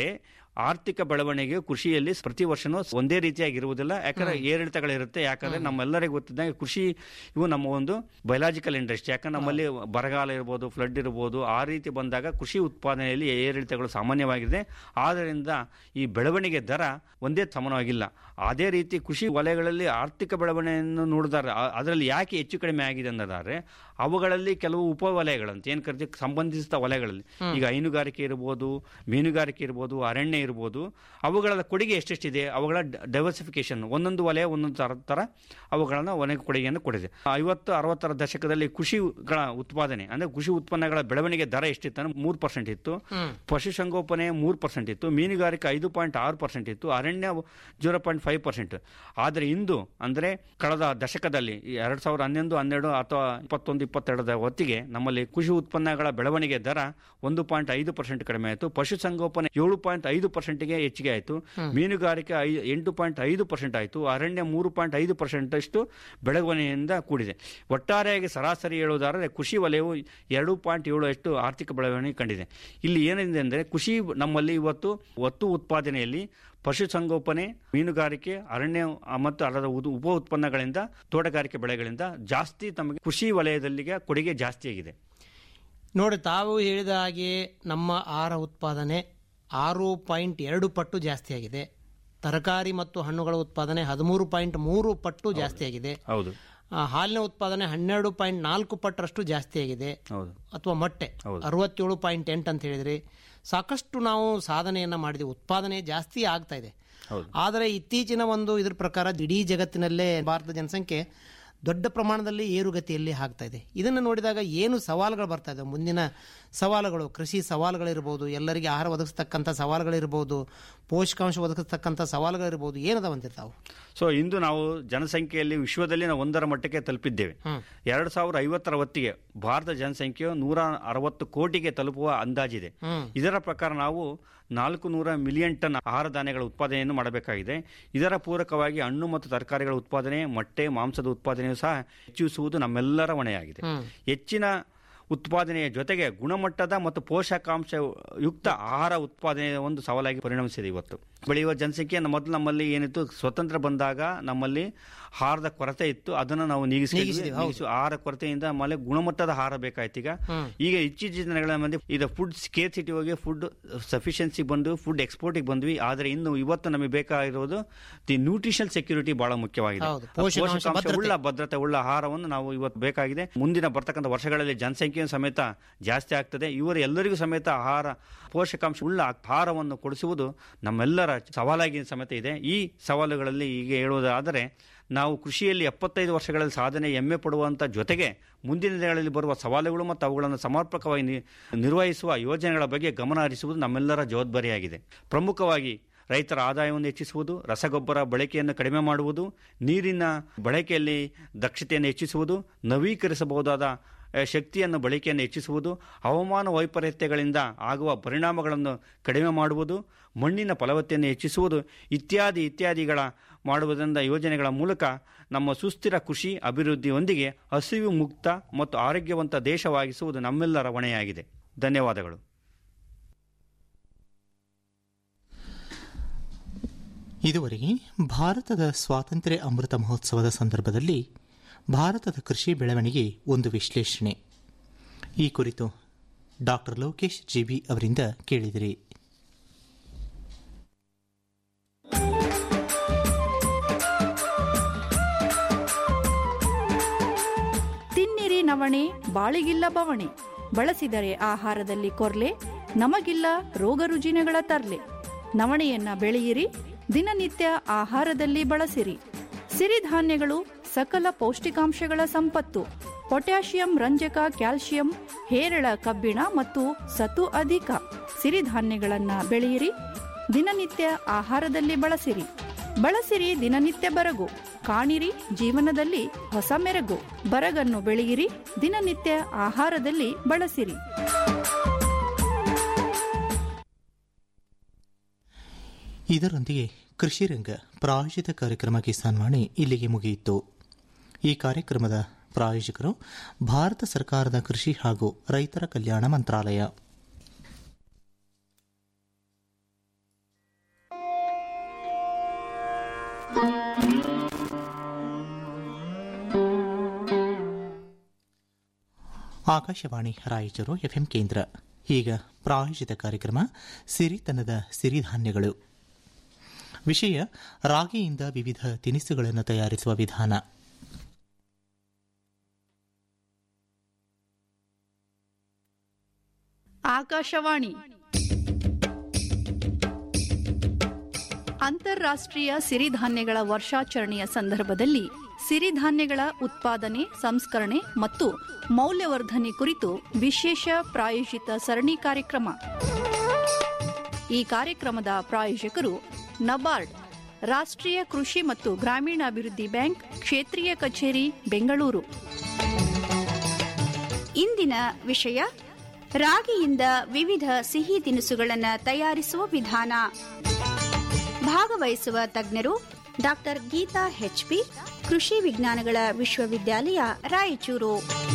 ಆರ್ಥಿಕ ಬೆಳವಣಿಗೆ ಕೃಷಿಯಲ್ಲಿ ಪ್ರತಿ ವರ್ಷನೂ ಒಂದೇ ರೀತಿಯಾಗಿರುವುದಿಲ್ಲ ಯಾಕಂದ್ರೆ ಏರಿಳಿತಗಳಿರುತ್ತೆ ಯಾಕಂದ್ರೆ ನಮ್ಮೆಲ್ಲರಿಗೂ ಗೊತ್ತಿದ್ದಂಗೆ ಕೃಷಿ ಇವು ನಮ್ಮ ಒಂದು ಬಯಲಾಜಿಕಲ್ ಇಂಡಸ್ಟ್ರಿ ಯಾಕಂದ್ರೆ ನಮ್ಮಲ್ಲಿ ಬರಗಾಲ ಇರ್ಬೋದು ಫ್ಲಡ್ ಇರ್ಬೋದು ಆ ರೀತಿ ಬಂದಾಗ ಕೃಷಿ ಉತ್ಪಾದನೆಯಲ್ಲಿ ಏರಿಳಿತಗಳು ಸಾಮಾನ್ಯವಾಗಿದೆ ಆದ್ದರಿಂದ ಈ ಬೆಳವಣಿಗೆ ದರ ಒಂದೇ ಸಮಾನವಾಗಿಲ್ಲ ಅದೇ ರೀತಿ ಕೃಷಿ ವಲಯಗಳಲ್ಲಿ ಆರ್ಥಿಕ ಬೆಳವಣಿಗೆಯನ್ನು ನೋಡಿದಾರೆ ಆ- ಅದರಲ್ಲಿ ಯಾಕೆ ಹೆಚ್ಚು ಕಡಿಮೆ ಆಗಿದೆ ಅನ್ನೋದಾದ್ರೆ ಅವುಗಳಲ್ಲಿ ಕೆಲವು ಉಪ ವಲಯಗಳಂತ ಏನು ಕರಿತೀವಿ ಸಂಬಂಧಿಸಿದ ವಲಯಗಳಲ್ಲಿ ಈಗ ಹೈನುಗಾರಿಕೆ ಇರ್ಬೋದು ಮೀನುಗಾರಿಕೆ ಇರ್ಬೋದು ಅರಣ್ಯ ಇರ್ಬೋದು ಅವುಗಳ ಕೊಡುಗೆ ಎಷ್ಟೆಷ್ಟಿದೆ ಅವುಗಳ ಡೈವರ್ಸಿಫಿಕೇಶನ್ ಒಂದೊಂದು ವಲಯ ಒಂದೊಂದು ಥರ ಥರ ಅವುಗಳನ್ನ ಒಣಗಿ ಕೊಡುಗೆಯನ್ನು ಕೊಡಿದೆ ಐವತ್ತು ಅರವತ್ತರ ದಶಕದಲ್ಲಿ ಕೃಷಿಗಳ ಉತ್ಪಾದನೆ ಅಂದ್ರೆ ಕೃಷಿ ಉತ್ಪನ್ನಗಳ ಬೆಳವಣಿಗೆ ದರ ಎಷ್ಟಿತ್ತು ಅಂದ್ರೆ ಮೂರು ಪರ್ಸೆಂಟ್ ಇತ್ತು ಪಶುಸಂಗೋಪನೆ ಮೂರು ಪರ್ಸೆಂಟ್ ಇತ್ತು ಮೀನುಗಾರಿಕೆ ಐದು ಪಾಯಿಂಟ್ ಆರು ಪರ್ಸೆಂಟ್ ಇತ್ತು ಅರಣ್ಯ ಜೀರೋ ಪಾಯಿಂಟ್ ಫೈವ್ ಪರ್ಸೆಂಟ್ ಆದರೆ ಇಂದು ಅಂದರೆ ಕಳೆದ ದಶಕದಲ್ಲಿ ಎರಡು ಸಾವಿರದ ಹನ್ನೊಂದು ಹನ್ನೆರಡು ಅಥವಾ ಇಪ್ಪತ್ತೊಂದು ಇಪ್ಪತ್ತೆರಡರ ಹೊತ್ತಿಗೆ ನಮ್ಮಲ್ಲಿ ಕೃಷಿ ಉತ್ಪನ್ನಗಳ ಬೆಳವಣಿಗೆ ದರ ಒಂದು ಪಾಯಿಂಟ್ ಐದು ಪರ್ಸೆಂಟ್ ಕಡಿಮೆ ಆಯಿತು ಪಶುಸಂಗೋಪನೆ ಏಳು ಪಾಯಿಂಟ್ ಐದು ಪರ್ಸೆಂಟ್ಗೆ ಹೆಚ್ಚಿಗೆ ಆಯಿತು ಮೀನುಗಾರಿಕೆ ಐ ಎಂಟು ಪಾಯಿಂಟ್ ಐದು ಪರ್ಸೆಂಟ್ ಆಯಿತು ಅರಣ್ಯ ಮೂರು ಪಾಯಿಂಟ್ ಐದು ಪರ್ಸೆಂಟ್ ಅಷ್ಟು ಬೆಳವಣಿಗೆಯಿಂದ ಕೂಡಿದೆ ಒಟ್ಟಾರೆಯಾಗಿ ಸರಾಸರಿ ಹೇಳುವುದಾದರೆ ಕೃಷಿ ವಲಯವು ಎರಡು ಪಾಯಿಂಟ್ ಏಳು ಅಷ್ಟು ಆರ್ಥಿಕ ಬೆಳವಣಿಗೆ ಕಂಡಿದೆ ಇಲ್ಲಿ ಏನಿದೆ ಅಂದರೆ ಕೃಷಿ ನಮ್ಮಲ್ಲಿ ಇವತ್ತು ಒತ್ತು ಉತ್ಪಾದನೆಯಲ್ಲಿ ಪಶುಸಂಗೋಪನೆ ಮೀನುಗಾರಿಕೆ ಅರಣ್ಯ ಆ, ಮತ್ತು ಅದರ ಉದು- ಉಪ ಉತ್ಪನ್ನಗಳಿಂದ ತೋಟಗಾರಿಕೆ ಬೆಳೆಗಳಿಂದ ಜಾಸ್ತಿ ತಮಗೆ ಕೃಷಿ ವಲಯದಲ್ಲಿಗೆ ಕೊಡುಗೆ ಜಾಸ್ತಿ ಆಗಿದೆ ನೋಡಿ ತಾವು ಹೇಳಿದ ಹಾಗೆ ನಮ್ಮ ಆಹಾರ ಉತ್ಪಾದನೆ ಆರು ಪಾಯಿಂಟ್ ಎರಡು ಪಟ್ಟು ಜಾಸ್ತಿ ಆಗಿದೆ ತರಕಾರಿ ಮತ್ತು ಹಣ್ಣುಗಳ ಉತ್ಪಾದನೆ ಹದಿಮೂರು ಪಾಯಿಂಟ್ ಮೂರು ಪಟ್ಟು ಜಾಸ್ತಿ ಆಗಿದೆ ಹೌದು ಆ, ಹಾಲಿನ ಉತ್ಪಾದನೆ ಹನ್ನೆರಡು ಪಾಯಿಂಟ್ ನಾಲ್ಕು ಪಟ್ಟರಷ್ಟು ಜಾಸ್ತಿ ಆಗಿದೆ ಹೌದು ಅಥವಾ ಮೊಟ್ಟೆ ಹೌದು. ಅರವತ್ತೇಳು ಪಾಯಿಂಟ್ ಎಂಟು ಅಂತ ಹೇಳಿದ್ರಿ ಸಾಕಷ್ಟು ನಾವು ಸಾಧನೆಯನ್ನ ಮಾಡಿದ್ವಿ ಉತ್ಪಾದನೆ ಜಾಸ್ತಿ ಆಗ್ತಾ ಇದೆ ಹೌದು ಆದರೆ ಇತ್ತೀಚಿನ ಒಂದು ಇದ್ರ ಪ್ರಕಾರ ಇಡೀ ಜಗತ್ತಿನಲ್ಲೇ ಭಾರತದ ಜನಸಂಖ್ಯೆ ದೊಡ್ಡ ಪ್ರಮಾಣದಲ್ಲಿ ಏರುಗತಿಯಲ್ಲಿ ಆಗ್ತಾ ಇದೆ ಇದನ್ನು ನೋಡಿದಾಗ ಏನು ಸವಾಲುಗಳು ಬರ್ತಾ ಇದೆ ಮುಂದಿನ ಸವಾಲುಗಳು ಕೃಷಿ ಸವಾಲುಗಳಿರ್ಬೋದು ಎಲ್ಲರಿಗೆ ಆಹಾರ ಒದಗಿಸ್ತಕ್ಕಂಥ ಸವಾಲುಗಳಿರ್ಬೋದು ಪೋಷಕಾಂಶ ಒದಗಿಸ್ತಕ್ಕಂಥ ಸವಾಲುಗಳಿರ್ಬೋದು ಏನದಾವಂತೆ ತಾವು ಸೊ ಇಂದು ನಾವು ಜನಸಂಖ್ಯೆಯಲ್ಲಿ ವಿಶ್ವದಲ್ಲಿ ನಾವು ಒಂದರ ಮಟ್ಟಕ್ಕೆ ತಲುಪಿದ್ದೇವೆ ಎರಡು ಸಾವಿರ ಐವತ್ತರ ಹೊತ್ತಿಗೆ ಭಾರತ ಜನಸಂಖ್ಯೆಯು ನೂರ ಅರವತ್ತು ಕೋಟಿಗೆ ತಲುಪುವ ಅಂದಾಜಿದೆ ಇದರ ಪ್ರಕಾರ ನಾವು ನಾಲ್ಕು ನೂರ ಮಿಲಿಯನ್ ಟನ್ ಆಹಾರ ಧಾನ್ಯಗಳ ಉತ್ಪಾದನೆಯನ್ನು ಮಾಡಬೇಕಾಗಿದೆ ಇದರ ಪೂರಕವಾಗಿ ಹಣ್ಣು ಮತ್ತು ತರಕಾರಿಗಳ ಉತ್ಪಾದನೆ ಮೊಟ್ಟೆ ಮಾಂಸದ ಉತ್ಪಾದನೆಯೂ ಸಹ ಹೆಚ್ಚಿಸುವುದು ನಮ್ಮೆಲ್ಲರ ಹೊಣೆಯಾಗಿದೆ ಹೆಚ್ಚಿನ ಉತ್ಪಾದನೆಯ ಜೊತೆಗೆ ಗುಣಮಟ್ಟದ ಮತ್ತು ಪೋಷಕಾಂಶ ಯುಕ್ತ ಆಹಾರ ಉತ್ಪಾದನೆಯ ಒಂದು ಸವಾಲಾಗಿ ಪರಿಣಮಿಸಿದೆ ಇವತ್ತು ಬೆಳೆಯುವ ಜನಸಂಖ್ಯೆ ನಮ್ಮ- ಮೊದಲು ನಮ್ಮಲ್ಲಿ ಏನಿತ್ತು ಸ್ವತಂತ್ರ ಬಂದಾಗ ನಮ್ಮಲ್ಲಿ ಆಹಾರದ ಕೊರತೆ ಇತ್ತು ಅದನ್ನು ನಾವು ನೀಗಿಸಿದ್ವಿ ನೀಗಿಸಿದ್ವಿ, ಹೌದು. ನೀಗಿಸಿ- ಆಹಾರ ಕೊರತೆಯಿಂದ ಆಮೇಲೆ ಗುಣಮಟ್ಟದ ಆಹಾರ ಬೇಕಾಯ್ತು ಈಗ ಈಗ ಇತ್ತೀಚಿನ ದಿನಗಳ ಮಂದಿ ಇದು ಫುಡ್ ಸ್ಕೇರ್ ಸಿಟಿ ಹೋಗಿ ಫುಡ್ ಸಫಿಷಿಯನ್ಸಿ ಬಂದು ಫುಡ್ ಎಕ್ಸ್ಪೋರ್ಟಿಗೆ ಬಂದ್ವಿ ಆದರೆ ಇನ್ನು ಇವತ್ತು ನಮಗೆ ಬೇಕಾಗಿರೋದು ದಿ ನ್ಯೂಟ್ರಿಷನ್ ಸೆಕ್ಯೂರಿಟಿ ಬಹಳ ಮುಖ್ಯವಾಗಿದೆ ಹೌದು, ಪೋಷಕಾಂಶ ಪೋಷಕಾಂಶ ಭದ್ರತೆ. ಉಳ್ಳ ಭದ್ರತೆ ಉಳ್ಳ ಆಹಾರವನ್ನು ನಾವು ಇವತ್ತು ಬೇಕಾಗಿದೆ ಮುಂದಿನ ಬರ್ತಕ್ಕಂಥ ವರ್ಷಗಳಲ್ಲಿ ಜನಸಂಖ್ಯೆ ಸಮೇತ ಜಾಸ್ತಿ ಆಗ್ತದೆ ಇವರು ಎಲ್ಲರಿಗೂ ಸಮೇತ ಆಹಾರ ಪೋಷಕಾಂಶ ಉಳ್ಳ ಆಹಾರವನ್ನು ಕೊಡಿಸುವುದು ನಮ್ಮೆಲ್ಲರ ಸವಾಲಾಗಿ ಸಮೇತ ಇದೆ ಈ ಸವಾಲುಗಳಲ್ಲಿ ಈಗ ಹೇಳುವುದಾದರೆ ನಾವು ಕೃಷಿಯಲ್ಲಿ ಎಪ್ಪತ್ತೈದು ವರ್ಷಗಳಲ್ಲಿ ಸಾಧನೆ ಹೆಮ್ಮೆ ಪಡುವಂಥ ಜೊತೆಗೆ ಮುಂದಿನ ದಿನಗಳಲ್ಲಿ ಬರುವ ಸವಾಲುಗಳು ಮತ್ತು ಅವುಗಳನ್ನು ಸಮರ್ಪಕವಾಗಿ ನಿ- ನಿರ್ವಹಿಸುವ ಯೋಜನೆಗಳ ಬಗ್ಗೆ ಗಮನ ಹರಿಸುವುದು ನಮ್ಮೆಲ್ಲರ ಜವಾಬ್ದಾರಿಯಾಗಿದೆ ಪ್ರಮುಖವಾಗಿ ರೈತರ ಆದಾಯವನ್ನು ಹೆಚ್ಚಿಸುವುದು ರಸಗೊಬ್ಬರ ಬಳಕೆಯನ್ನು ಕಡಿಮೆ ಮಾಡುವುದು ನೀರಿನ ಬಳಕೆಯಲ್ಲಿ ದಕ್ಷತೆಯನ್ನು ಹೆಚ್ಚಿಸುವುದು ನವೀಕರಿಸಬಹುದಾದ ಆ, ಶಕ್ತಿಯನ್ನು ಬಳಕೆಯನ್ನು ಹೆಚ್ಚಿಸುವುದು ಹವಾಮಾನ ವೈಪರೀತ್ಯಗಳಿಂದ ಆಗುವ ಪರಿಣಾಮಗಳನ್ನು ಕಡಿಮೆ ಮಾಡುವುದು ಮಣ್ಣಿನ ಫಲವತ್ತೆಯನ್ನು ಹೆಚ್ಚಿಸುವುದು ಇತ್ಯಾದಿ ಇತ್ಯಾದಿಗಳ ಮಾಡುವುದರಿಂದ ಯೋಜನೆಗಳ ಮೂಲಕ ನಮ್ಮ ಸುಸ್ಥಿರ ಕೃಷಿ ಅಭಿವೃದ್ಧಿಯೊಂದಿಗೆ ಹಸಿವು ಮುಕ್ತ ಮತ್ತು ಆರೋಗ್ಯವಂತ ದೇಶವಾಗಿಸುವುದು ನಮ್ಮೆಲ್ಲರ ಹೊಣೆಯಾಗಿದೆ ಧನ್ಯವಾದಗಳು ಇದುವರೆಗೆ ಭಾರತದ ಸ್ವಾತಂತ್ರ್ಯ ಅಮೃತ ಮಹೋತ್ಸವದ ಸಂದರ್ಭದಲ್ಲಿ ಭಾರತದ ಕೃಷಿ ಬೆಳವಣಿಗೆ ಒಂದು ವಿಶ್ಲೇಷಣೆ ಈ ಕುರಿತು ಡಾಕ್ಟರ್ ಲೋಕೇಶ್ ಜಿಬಿ ಅವರಿಂದ ಕೇಳಿದಿರಿ ತಿನ್ನಿರಿ ನವಣೆ ಬಾಳಿಗಿಲ್ಲ ಬವಣೆ ಬಳಸಿದರೆ ಆಹಾರದಲ್ಲಿ ಕೊರ್ಲೆ ನಮಗಿಲ್ಲ ರೋಗ ರುಜಿನಗಳ ತರ್ಲೆ ನವಣೆಯನ್ನ ಬೆಳೆಯಿರಿ ದಿನನಿತ್ಯ ಆಹಾರದಲ್ಲಿ ಬಳಸಿರಿ ಸಿರಿಧಾನ್ಯಗಳು ಸಕಲ ಪೌಷ್ಟಿಕಾಂಶಗಳ ಸಂಪತ್ತು ಪೊಟ್ಯಾಷಿಯಂ ರಂಜಕ ಕ್ಯಾಲ್ಸಿಯಂ ಹೇರಳ ಕಬ್ಬಿಣ ಮತ್ತು ಸತು ಅಧಿಕ ಸಿರಿಧಾನ್ಯಗಳನ್ನ ಬೆಳೆಯಿರಿ ದಿನನಿತ್ಯ ಆಹಾರದಲ್ಲಿ ಬಳಸಿರಿ ಬಳಸಿರಿ ದಿನನಿತ್ಯ ಬರಗು ಕಾಣಿರಿ ಜೀವನದಲ್ಲಿ ಹೊಸ ಮೆರಗು ಬರಗನ್ನು ಬೆಳೆಯಿರಿ ದಿನನಿತ್ಯ ಆಹಾರದಲ್ಲಿ ಬಳಸಿರಿ ಇದರೊಂದಿಗೆ ಕೃಷಿ ರಂಗ ಪ್ರಾಯೋಜಿತ ಕಾರ್ಯಕ್ರಮ ಕಿಸಾನ್ ವಾಣಿ ಇಲ್ಲಿಗೆ ಮುಗಿಯಿತು ಈ ಕಾರ್ಯಕ್ರಮದ ಪ್ರಾಯೋಜಕರು ಭಾರತ ಸರ್ಕಾರದ ಕೃಷಿ ಹಾಗೂ ರೈತರ ಕಲ್ಯಾಣ ಮಂತ್ರಾಲಯ ಆಕಾಶವಾಣಿ ರಾಯಚೂರು ಎಫ್ಎಂ ಕೇಂದ್ರ ಈಗ ಪ್ರಾಯೋಜಿತ ಕಾರ್ಯಕ್ರಮ ಸಿರಿತನದ ಸಿರಿಧಾನ್ಯಗಳು ವಿಷಯ ರಾಗಿಯಿಂದ ವಿವಿಧ ತಿನಿಸುಗಳನ್ನು ತಯಾರಿಸುವ ವಿಧಾನ ಆಕಾಶವಾಣಿ ಅಂತಾರಾಷ್ಟ್ರೀಯ ಸಿರಿಧಾನ್ಯಗಳ ವರ್ಷಾಚರಣೆಯ ಸಂದರ್ಭದಲ್ಲಿ ಸಿರಿಧಾನ್ಯಗಳ ಉತ್ಪಾದನೆ ಸಂಸ್ಕರಣೆ ಮತ್ತು ಮೌಲ್ಯವರ್ಧನೆ ಕುರಿತು ವಿಶೇಷ ಪ್ರಾಯೋಜಿತ ಸರಣಿ ಕಾರ್ಯಕ್ರಮ ಈ ಕಾರ್ಯಕ್ರಮದ ಪ್ರಾಯೋಜಕರು ನಬಾರ್ಡ್ ರಾಷ್ಟ್ರೀಯ ಕೃಷಿ ಮತ್ತು ಗ್ರಾಮೀಣಾಭಿವೃದ್ಧಿ ಬ್ಯಾಂಕ್ ಕ್ಷೇತ್ರೀಯ ಕಚೇರಿ ಬೆಂಗಳೂರು ಇಂದಿನ ವಿಷಯ ರಾಗಿಯಿಂದ ವಿವಿಧ ಸಿಹಿ ತಿನಿಸುಗಳನ್ನು ತಯಾರಿಸುವ ವಿಧಾನ ಭಾಗವಹಿಸುವ ತಜ್ಞರು ಡಾಕ್ಟರ್ ಗೀತಾ ಹೆಚ್ಪಿ ಕೃಷಿ ವಿಜ್ಞಾನಗಳ ವಿಶ್ವವಿದ್ಯಾಲಯ ರಾಯಚೂರು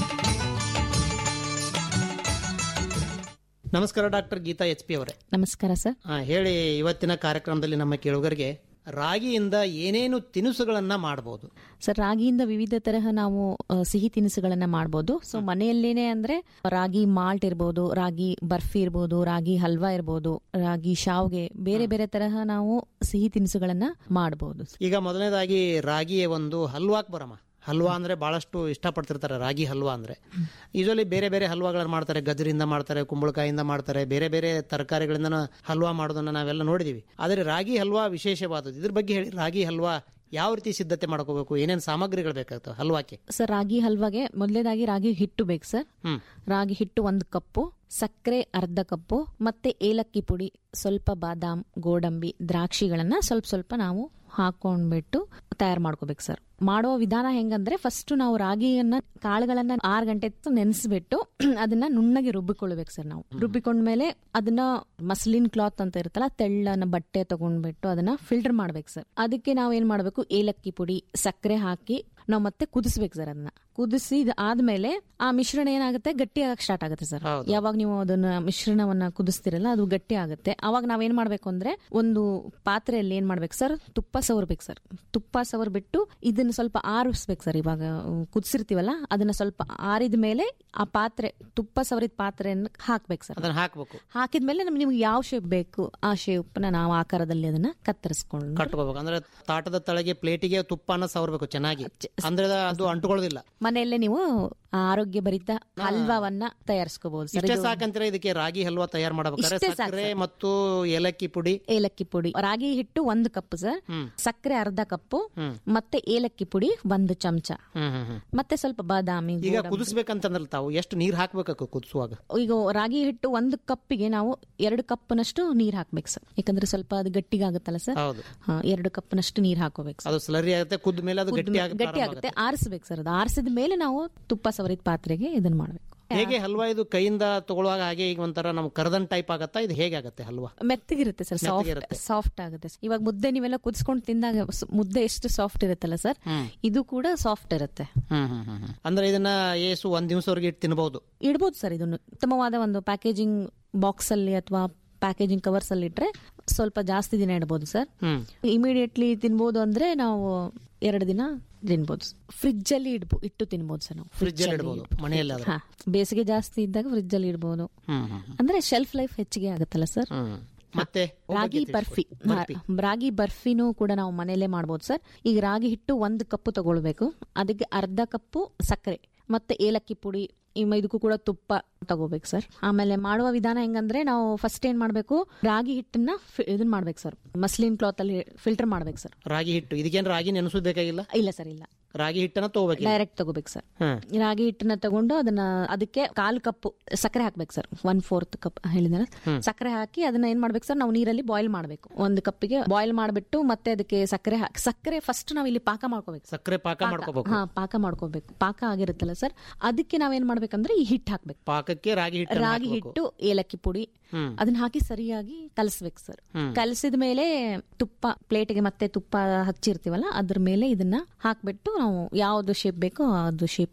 ನಮಸ್ಕಾರ ಡಾಕ್ಟರ್ ಗೀತಾ ಎಚ್ ಪಿ ಅವರೇ ನಮಸ್ಕಾರ ಸರ್ ಆ, ಹೇಳಿ ಇವತ್ತಿನ ಕಾರ್ಯಕ್ರಮದಲ್ಲಿ ನಮ್ಮ ಕೇಳುಗರಿಗೆ ರಾಗಿಯಿಂದ ಏನೇನು ತಿನಿಸುಗಳನ್ನ ಮಾಡಬಹುದು ಸರ್ ರಾಗಿಯಿಂದ ವಿವಿಧ ತರಹ ನಾವು ಅ, ಸಿಹಿ ತಿನಿಸುಗಳನ್ನ ಮಾಡಬಹುದು ಸೊ ಮನೆಯಲ್ಲೇನೆ ಅಂದ್ರೆ ರಾಗಿ ಮಾಲ್ಟ್ ಇರ್ಬೋದು ರಾಗಿ ಬರ್ಫಿ ಇರ್ಬೋದು ರಾಗಿ ಹಲ್ವಾ ಇರ್ಬೋದು ರಾಗಿ ಶಾವ್ಗೆ ಬೇರೆ ಬೇರೆ ತರಹ ನಾವು ಸಿಹಿ ತಿನಿಸುಗಳನ್ನ ಮಾಡಬಹುದು ಈಗ ಮೊದಲನೇದಾಗಿ ರಾಗಿಯ ಒಂದು ಹಲ್ವಾಕ್ ಬರಮ ಹಲ್ವಾ ಅಂದ್ರೆ ಬಹಳಷ್ಟು ಇಷ್ಟಪಡ್ತಿರ್ತಾರೆ ರಾಗಿ ಹಲ್ವಾ ಅಂದ್ರೆ ಯೂಶಲಿ ಬೇರೆ ಬೇರೆ ಹಲ್ವಾಗಳನ್ನ ಮಾಡ್ತಾರೆ ಗಜರಿಂದ ಮಾಡ್ತಾರೆ ಕುಂಬಳಕಾಯಿಂದ ಮಾಡ್ತಾರೆ ಬೇರೆ ಬೇರೆ ತರಕಾರಿಗಳಿಂದ ಹಲ್ವಾ ಮಾಡೋದನ್ನ ನಾವೆಲ್ಲ ನೋಡಿದೀವಿ ಆದರೆ ರಾಗಿ ಹಲ್ವಾ ವಿಶೇಷವಾದದ್ದು ಇದ್ರ ಬಗ್ಗೆ ಹೇಳಿ ರಾಗಿ ಹಲ್ವಾ ಯಾವ ರೀತಿ ಸಿದ್ಧತೆ ಮಾಡ್ಕೋಬೇಕು ಏನೇನು ಸಾಮಗ್ರಿಗಳು ಬೇಕಾಗ್ತವೆ ಹಲ್ವಾಕ್ಕೆ ಸರ್ ರಾಗಿ ಹಲ್ವಾಗೆ ಮೊದಲನೇದಾಗಿ ರಾಗಿ ಹಿಟ್ಟು ಬೇಕು ಸರ್ ಹ್ಮ್ ರಾಗಿ ಹಿಟ್ಟು ಒಂದು ಕಪ್ಪು ಸಕ್ಕರೆ ಅರ್ಧ ಕಪ್ಪು ಮತ್ತೆ ಏಲಕ್ಕಿ ಪುಡಿ ಸ್ವಲ್ಪ ಬಾದಾಮ್ ಗೋಡಂಬಿ ದ್ರಾಕ್ಷಿಗಳನ್ನ ಸ್ವಲ್ಪ ಸ್ವಲ್ಪ ನಾವು ಹಾಕೊಂಡ್ಬಿಟ್ಟು ತಯಾರು ಮಾಡ್ಕೋಬೇಕು ಸರ್ ಮಾಡುವ ವಿಧಾನ ಹೆಂಗಂದ್ರೆ ಫಸ್ಟ್ ನಾವು ರಾಗಿಯನ್ನ ಕಾಳುಗಳನ್ನ ಆರು ಗಂಟೆ ಹೊತ್ತು ನೆನೆಸ್ಬಿಟ್ಟು ಅದನ್ನ ನುಣ್ಣಗೆ ರುಬ್ಬಿಕೊಳ್ಬೇಕು ಸರ್ ನಾವು ರುಬ್ಬಿಕೊಂಡ್ಮೇಲೆ ಅದನ್ನ ಮಸ್ಲಿನ್ ಕ್ಲಾತ್ ಅಂತ ಇರುತ್ತಲ್ಲ ತೆಳ್ಳನ ಬಟ್ಟೆ ತಗೊಂಡ್ಬಿಟ್ಟು ಅದನ್ನ ಫಿಲ್ಟರ್ ಮಾಡ್ಬೇಕು ಸರ್ ಅದಕ್ಕೆ ನಾವ್ ಏನ್ ಮಾಡ್ಬೇಕು ಏಲಕ್ಕಿ ಪುಡಿ ಸಕ್ಕರೆ ಹಾಕಿ ನಾವು ಮತ್ತೆ ಕುದಿಸ್ಬೇಕು ಸರ್ ಅದನ್ನ ಕುದಿಸಿ ಆದ್ಮೇಲೆ ಆ ಮಿಶ್ರಣ ಏನಾಗುತ್ತೆ ಗಟ್ಟಿ ಆಗಕ್ ಸ್ಟಾರ್ಟ್ ಆಗುತ್ತೆ ಸರ್ ಯಾವಾಗ ನೀವು ಅದನ್ನ ಮಿಶ್ರಣವನ್ನ ಕುದಿಸ್ತಿರಲ್ಲ ಅದು ಗಟ್ಟಿ ಆಗುತ್ತೆ ಅವಾಗ ನಾವೇನ್ ಮಾಡ್ಬೇಕು ಅಂದ್ರೆ ಒಂದು ಪಾತ್ರೆಯಲ್ಲಿ ಏನ್ ಮಾಡ್ಬೇಕು ಸರ್ ತುಪ್ಪ ಸವರ್ಬೇಕು ಸರ್ ತುಪ್ಪ ಸವರ್ ಬಿಟ್ಟು ಇದನ್ನ ಸ್ವಲ್ಪ ಆರಿಸ್ಬೇಕು ಸರ್ ಇವಾಗ ಕುದಿಸಿರ್ತೀವಲ್ಲ ಅದನ್ನ ಸ್ವಲ್ಪ ಆರಿದ ಮೇಲೆ ಆ ಪಾತ್ರೆ ತುಪ್ಪ ಸವರಿದ ಪಾತ್ರೆಯನ್ನು ಹಾಕ್ಬೇಕು ಸರ್ ಅದನ್ನ ಹಾಕ್ಬೇಕು ಹಾಕಿದ್ಮೇಲೆ ನಮ್ಗೆ ನಿಮ್ಗೆ ಯಾವ ಶೇಪ್ ಬೇಕು ಆ ಶೇಪ್ನ ನಾವು ಆಕಾರದಲ್ಲಿ ಅದನ್ನ ಕತ್ತರಿಸ್ಕೊಂಡು ಕಟ್ಕೋಬೇಕು ಅಂದ್ರೆ ತಾಟದ ತಳಗೆ ಪ್ಲೇಟಿಗೆ ತುಪ್ಪನ ಸವರ್ಬೇಕು ಚೆನ್ನಾಗಿ ಅಂದ್ರೆ ಅದು ಅಂಟುಕೊಳ್ಳೋದಿಲ್ಲ ಮನೆಯಲ್ಲೇ ನೀವು ಆರೋಗ್ಯ ಭರಿತ ಹಲ್ವಾವನ್ನ ತಯಾರಿಸ್ಕೋಬಹುದು ಸರ್ ಇಷ್ಟೇ ಇದು ಸಾಕಂತೀರ ಇದಕ್ಕೆ ರಾಗಿ ಹಲ್ವಾ ತಯಾರು ಮಾಡ್ಬೇಕಾದ್ರೆ ಇಷ್ಟೇ ಸಾಕು ಸಕ್ಕರೆ ಸರ್. ಮತ್ತು ಏಲಕ್ಕಿ ಪುಡಿ ಏಲಕ್ಕಿ ಪುಡಿ ರಾಗಿ ಹಿಟ್ಟು ಒಂದು ಕಪ್ ಸರ್ ಹ್ಮ್. ಸಕ್ಕರೆ ಅರ್ಧ ಕಪ್ಪು ಹ್ಮ್. ಮತ್ತೆ ಏಲಕ್ಕಿ ಪುಡಿ ಒಂದು ಚಮಚ ಹ್ಮ್ ಹ್ಮ್ ಹ್ಮ್. ಮತ್ತೆ ಸ್ವಲ್ಪ ಬಾದಾಮಿ ಈಗ ಗೋಡಂಬಿ. ಕುದಿಸ್ಬೇಕಂತಂದ್ರಲ್ಲ ತಾವು ಎಷ್ಟು ನೀರ್ ಹಾಕ್ಬೇಕು ಕುದಿಸುವಾಗ ಈಗ ರಾಗಿ ಹಿಟ್ಟು ಒಂದು ಕಪ್ಪಿಗೆ ನಾವು ಎರಡು ಕಪ್ನಷ್ಟು ನೀರ್ ಹಾಕ್ಬೇಕು ಸರ್ ಯಾಕಂದ್ರೆ ಸ್ವಲ್ಪ ಅದು ಗಟ್ಟಿಗಾಗುತ್ತಲ್ಲ ಸರ್ ಹೌದು ಹಾ, ಎರಡು ಕಪ್ನಷ್ಟು ನೀರ್ ಹಾಕೋಬೇಕು ಸರ್ ಅದು ಸ್ಲರಿ ಆಗುತ್ತೆ ಕುದ್ದ ಮೇಲೆ ಅದು ಗಟ್ಟಿ ಆಗಿ ಗಟ್ಟಿ ಆಗುತ್ತೆ ಆರಿಸ್ಬೇಕು ಸರ್ ಅದು ಆರಿಸಿದ ಮೇಲೆ ನಾವು ತುಪ್ಪ ಸವರಿದ ಪಾತ್ರೆಗೆ ಇದನ್ನ ಮಾಡ್ಬೇಕು ಹೇಗೆ ಹಲ್ವಾ ಇದು ಕೈಯಿಂದ ತಗೊಳ್ಳುವಾಗ ಹಾಗೆ ಈಗ ಒಂಥರ ನಮ್ ಕರ್ದನ್ ಟೈಪ್ ಆಗತ್ತಾ ಇದು ಹೇಗೆ ಆಗುತ್ತೆ ಹಲ್ವಾ ಮೆತ್ತಗಿರುತ್ತೆ ಸರ್ ಸಾಫ್ಟ್ ಮೆತ್ತಗಿರುತ್ತೆ. ಸಾಫ್ಟ್ ಆಗುತ್ತೆ ಇವಾಗ ಮುದ್ದೆ ನೀವೆಲ್ಲ ಕುದಿಸ್ಕೊಂಡು ತಿಂದಾಗ ಸ್- ಮುದ್ದೆ ಎಷ್ಟು ಸಾಫ್ಟ್ ಇರುತ್ತಲ್ಲ ಸರ್ ಹ್ಮ್. ಇದು ಕೂಡ ಸಾಫ್ಟ್ ಇರುತ್ತೆ ಹ್ಮ್ ಹ್ಮ್ ಹ್ಮ್ ಹ್ಮ್. ಅಂದ್ರೆ ಇದನ್ನ ಏಸು ಒಂದ್ ದಿವಸವರೆಗೆ ಇಟ್ಟು ತಿನ್ಬಹುದು ಇಡ್ಬೋದು ಸರ್ ಇದನ್ನು ಉತ್ತಮವಾದ ಒಂದು ಪ್ಯಾಕೇಜಿಂಗ್ ಬಾಕ್ಸ್ ಅಲ್ಲಿ ಅಥವಾ ಪ್ಯಾಕೇಜಿಂಗ್ ಕವರ್ಸ್ ಅಲ್ಲಿ ಇಟ್ರೆ ಸ್ವಲ್ಪ ಜಾಸ್ತಿ ದಿನ ಇಡ್ಬೋದು ಸರ್ ಹ್ಮ್ ಇಮಿಡಿಯೇಟ್ಲಿ ತಿನ್ಬೋದು ಅಂದ್ರೆ ನಾವು ಎರಡು ದಿನ ತಿನ್ಬೋದು ಫ್ರಿಜ್ ಅಲ್ಲಿ ಇಡ್ಬೋ ಇಟ್ಟು ತಿನ್ಬೋದು ಸರ್ ನಾವು ಫ್ರಿಜ್ ಅಲ್ಲಿ ಇಡ್ಬೋದು ಮನೆಯಲ್ಲಿ ಆದ್ರೆ. ಹಾ ಬೇಸಿಗೆ ಜಾಸ್ತಿ ಇದ್ದಾಗ ಫ್ರಿಜ್ ಅಲ್ಲಿ ಇಡ್ಬೋದು ಹ್ಮ್ ಹ್ಮ್ ಹ್ಮ್. ಅಂದ್ರೆ ಶೆಲ್ಫ್ ಲೈಫ್ ಹೆಚ್ಚಿಗೆ ಆಗುತ್ತಲ್ಲ ಸರ್ ಹ್ಮ್. ಮತ್ತೆ ರಾಗಿ ಬರ್ಫಿ ಬರ್ಫಿ. ಹಾ, ರಾಗಿ ಬರ್ಫಿನೂ ಕೂಡ ನಾವು ಮನೆಯಲ್ಲೇ ಮಾಡ್ಬೋದು ಸರ್ ಈಗ ರಾಗಿ ಹಿಟ್ಟು ಒಂದು ಕಪ್ಪು ತಗೊಳ್ಬೇಕು ಅದಕ್ಕೆ ಅರ್ಧ ಕಪ್ಪು ಸಕ್ಕರೆ ಮತ್ತೆ ಏಲಕ್ಕಿ ಪುಡಿ ಇಮ್- ಇದಕ್ಕೂ ಕೂಡ ತುಪ್ಪ ತಗೋಬೇಕು ಸರ್ ಆಮೇಲೆ ಮಾಡುವ ವಿಧಾನ ಹೆಂಗಂದ್ರೆ ನಾವು ಫಸ್ಟ್ ಏನ್ ಮಾಡ್ಬೇಕು ರಾಗಿ ಹಿಟ್ಟನ್ನ ಫಿ- ಇದನ್ನ ಮಾಡ್ಬೇಕು ಸರ್ ಮಸ್ಲಿನ್ ಕ್ಲಾತ್ ಅಲ್ಲಿ ಫಿಲ್ಟರ್ ಮಾಡ್ಬೇಕು ಸರ್ ರಾಗಿ ಹಿಟ್ಟು ಇದಕ್ಕೇನು ರಾಗಿ ನೆನೆಸೋದು ಬೇಕಾಗಿಲ್ಲ ಇಲ್ಲ ಸರ್ ಇಲ್ಲ ರಾಗಿ ಹಿಟ್ಟನ್ನ ತಗೋಬೇಕಿಲ್ಲ ಡೈರೆಕ್ಟ್ ತಗೋಬೇಕು ಸರ್ ಹ್ಮ್. ರಾಗಿ ಹಿಟ್ಟನ್ನ ತಗೊಂಡು ಅದನ್ನ ಅದಕ್ಕೆ ಕಾಲು ಕಪ್ ಸಕ್ಕರೆ ಹಾಕ್ಬೇಕು ಸರ್ ಒನ್ ಫೋರ್ತ್ ಕಪ್ ಹೇಳಿದ್ರೆ ಹ್ಮ್. ಸಕ್ಕರೆ ಹಾಕಿ ಅದನ್ನ ಏನ್ ಮಾಡ್ಬೇಕು ಸರ್ ನಾವು ನೀರಲ್ಲಿ ಬಾಯ್ಲ್ ಮಾಡ್ಬೇಕು ಒಂದು ಕಪ್ಪಿಗೆ ಬಾಯ್ಲ್ ಮಾಡ್ಬಿಟ್ಟು ಮತ್ತೆ ಅದಕ್ಕೆ ಸಕ್ಕರೆ ಹಾಕಿ ಸಕ್ಕರೆ ಫಸ್ಟ್ ನಾವು ಇಲ್ಲಿ ಪಾಕ ಮಾಡ್ಕೋಬೇಕು ಸಕ್ಕರೆ ಪಾಕ ಮಾಡ್ಕೋಬೇಕು ಹಾ ಪಾಕ ಮಾಡ್ಕೋಬೇಕು ಪಾಕ ಆಗಿರುತ್ತಲ್ಲ ಸರ್ ಅದಕ್ಕೆ ನಾವೇನ್ ಮಾಡ್ಬೇಕಂದ್ರೆ ಈ ಹಿಟ್ಟು ಹಾಕ್ಬೇಕು ಪಾಕಕ್ಕೆ ರಾಗಿ ಹಿಟ್ಟು ರಾಗಿ ಹಿಟ್ಟು ಏಲಕ್ಕಿ ಪುಡಿ ಹ್ಮ್. ಅದನ್ನ ಹಾಕಿ ಸರಿಯಾಗಿ ಕಲಸ್ಬೇಕು ಸರ್ ಹ್ಮ್. ಕಲಸಿದ ಮೇಲೆ ತುಪ್ಪ ಪ್ಲೇಟ್ಗೆ ಮತ್ತೆ ತುಪ್ಪ ಹಚ್ಚಿರ್ತೀವಲ್ಲ ಅದ್ರ ಮೇಲೆ ಇದನ್ನ ಹಾಕ್ಬಿಟ್ಟು ನಾವು ಯಾವ್ದು ಶೇಪ್ ಬೇಕೋ ಅದು ಶೇಪ್ಗೆ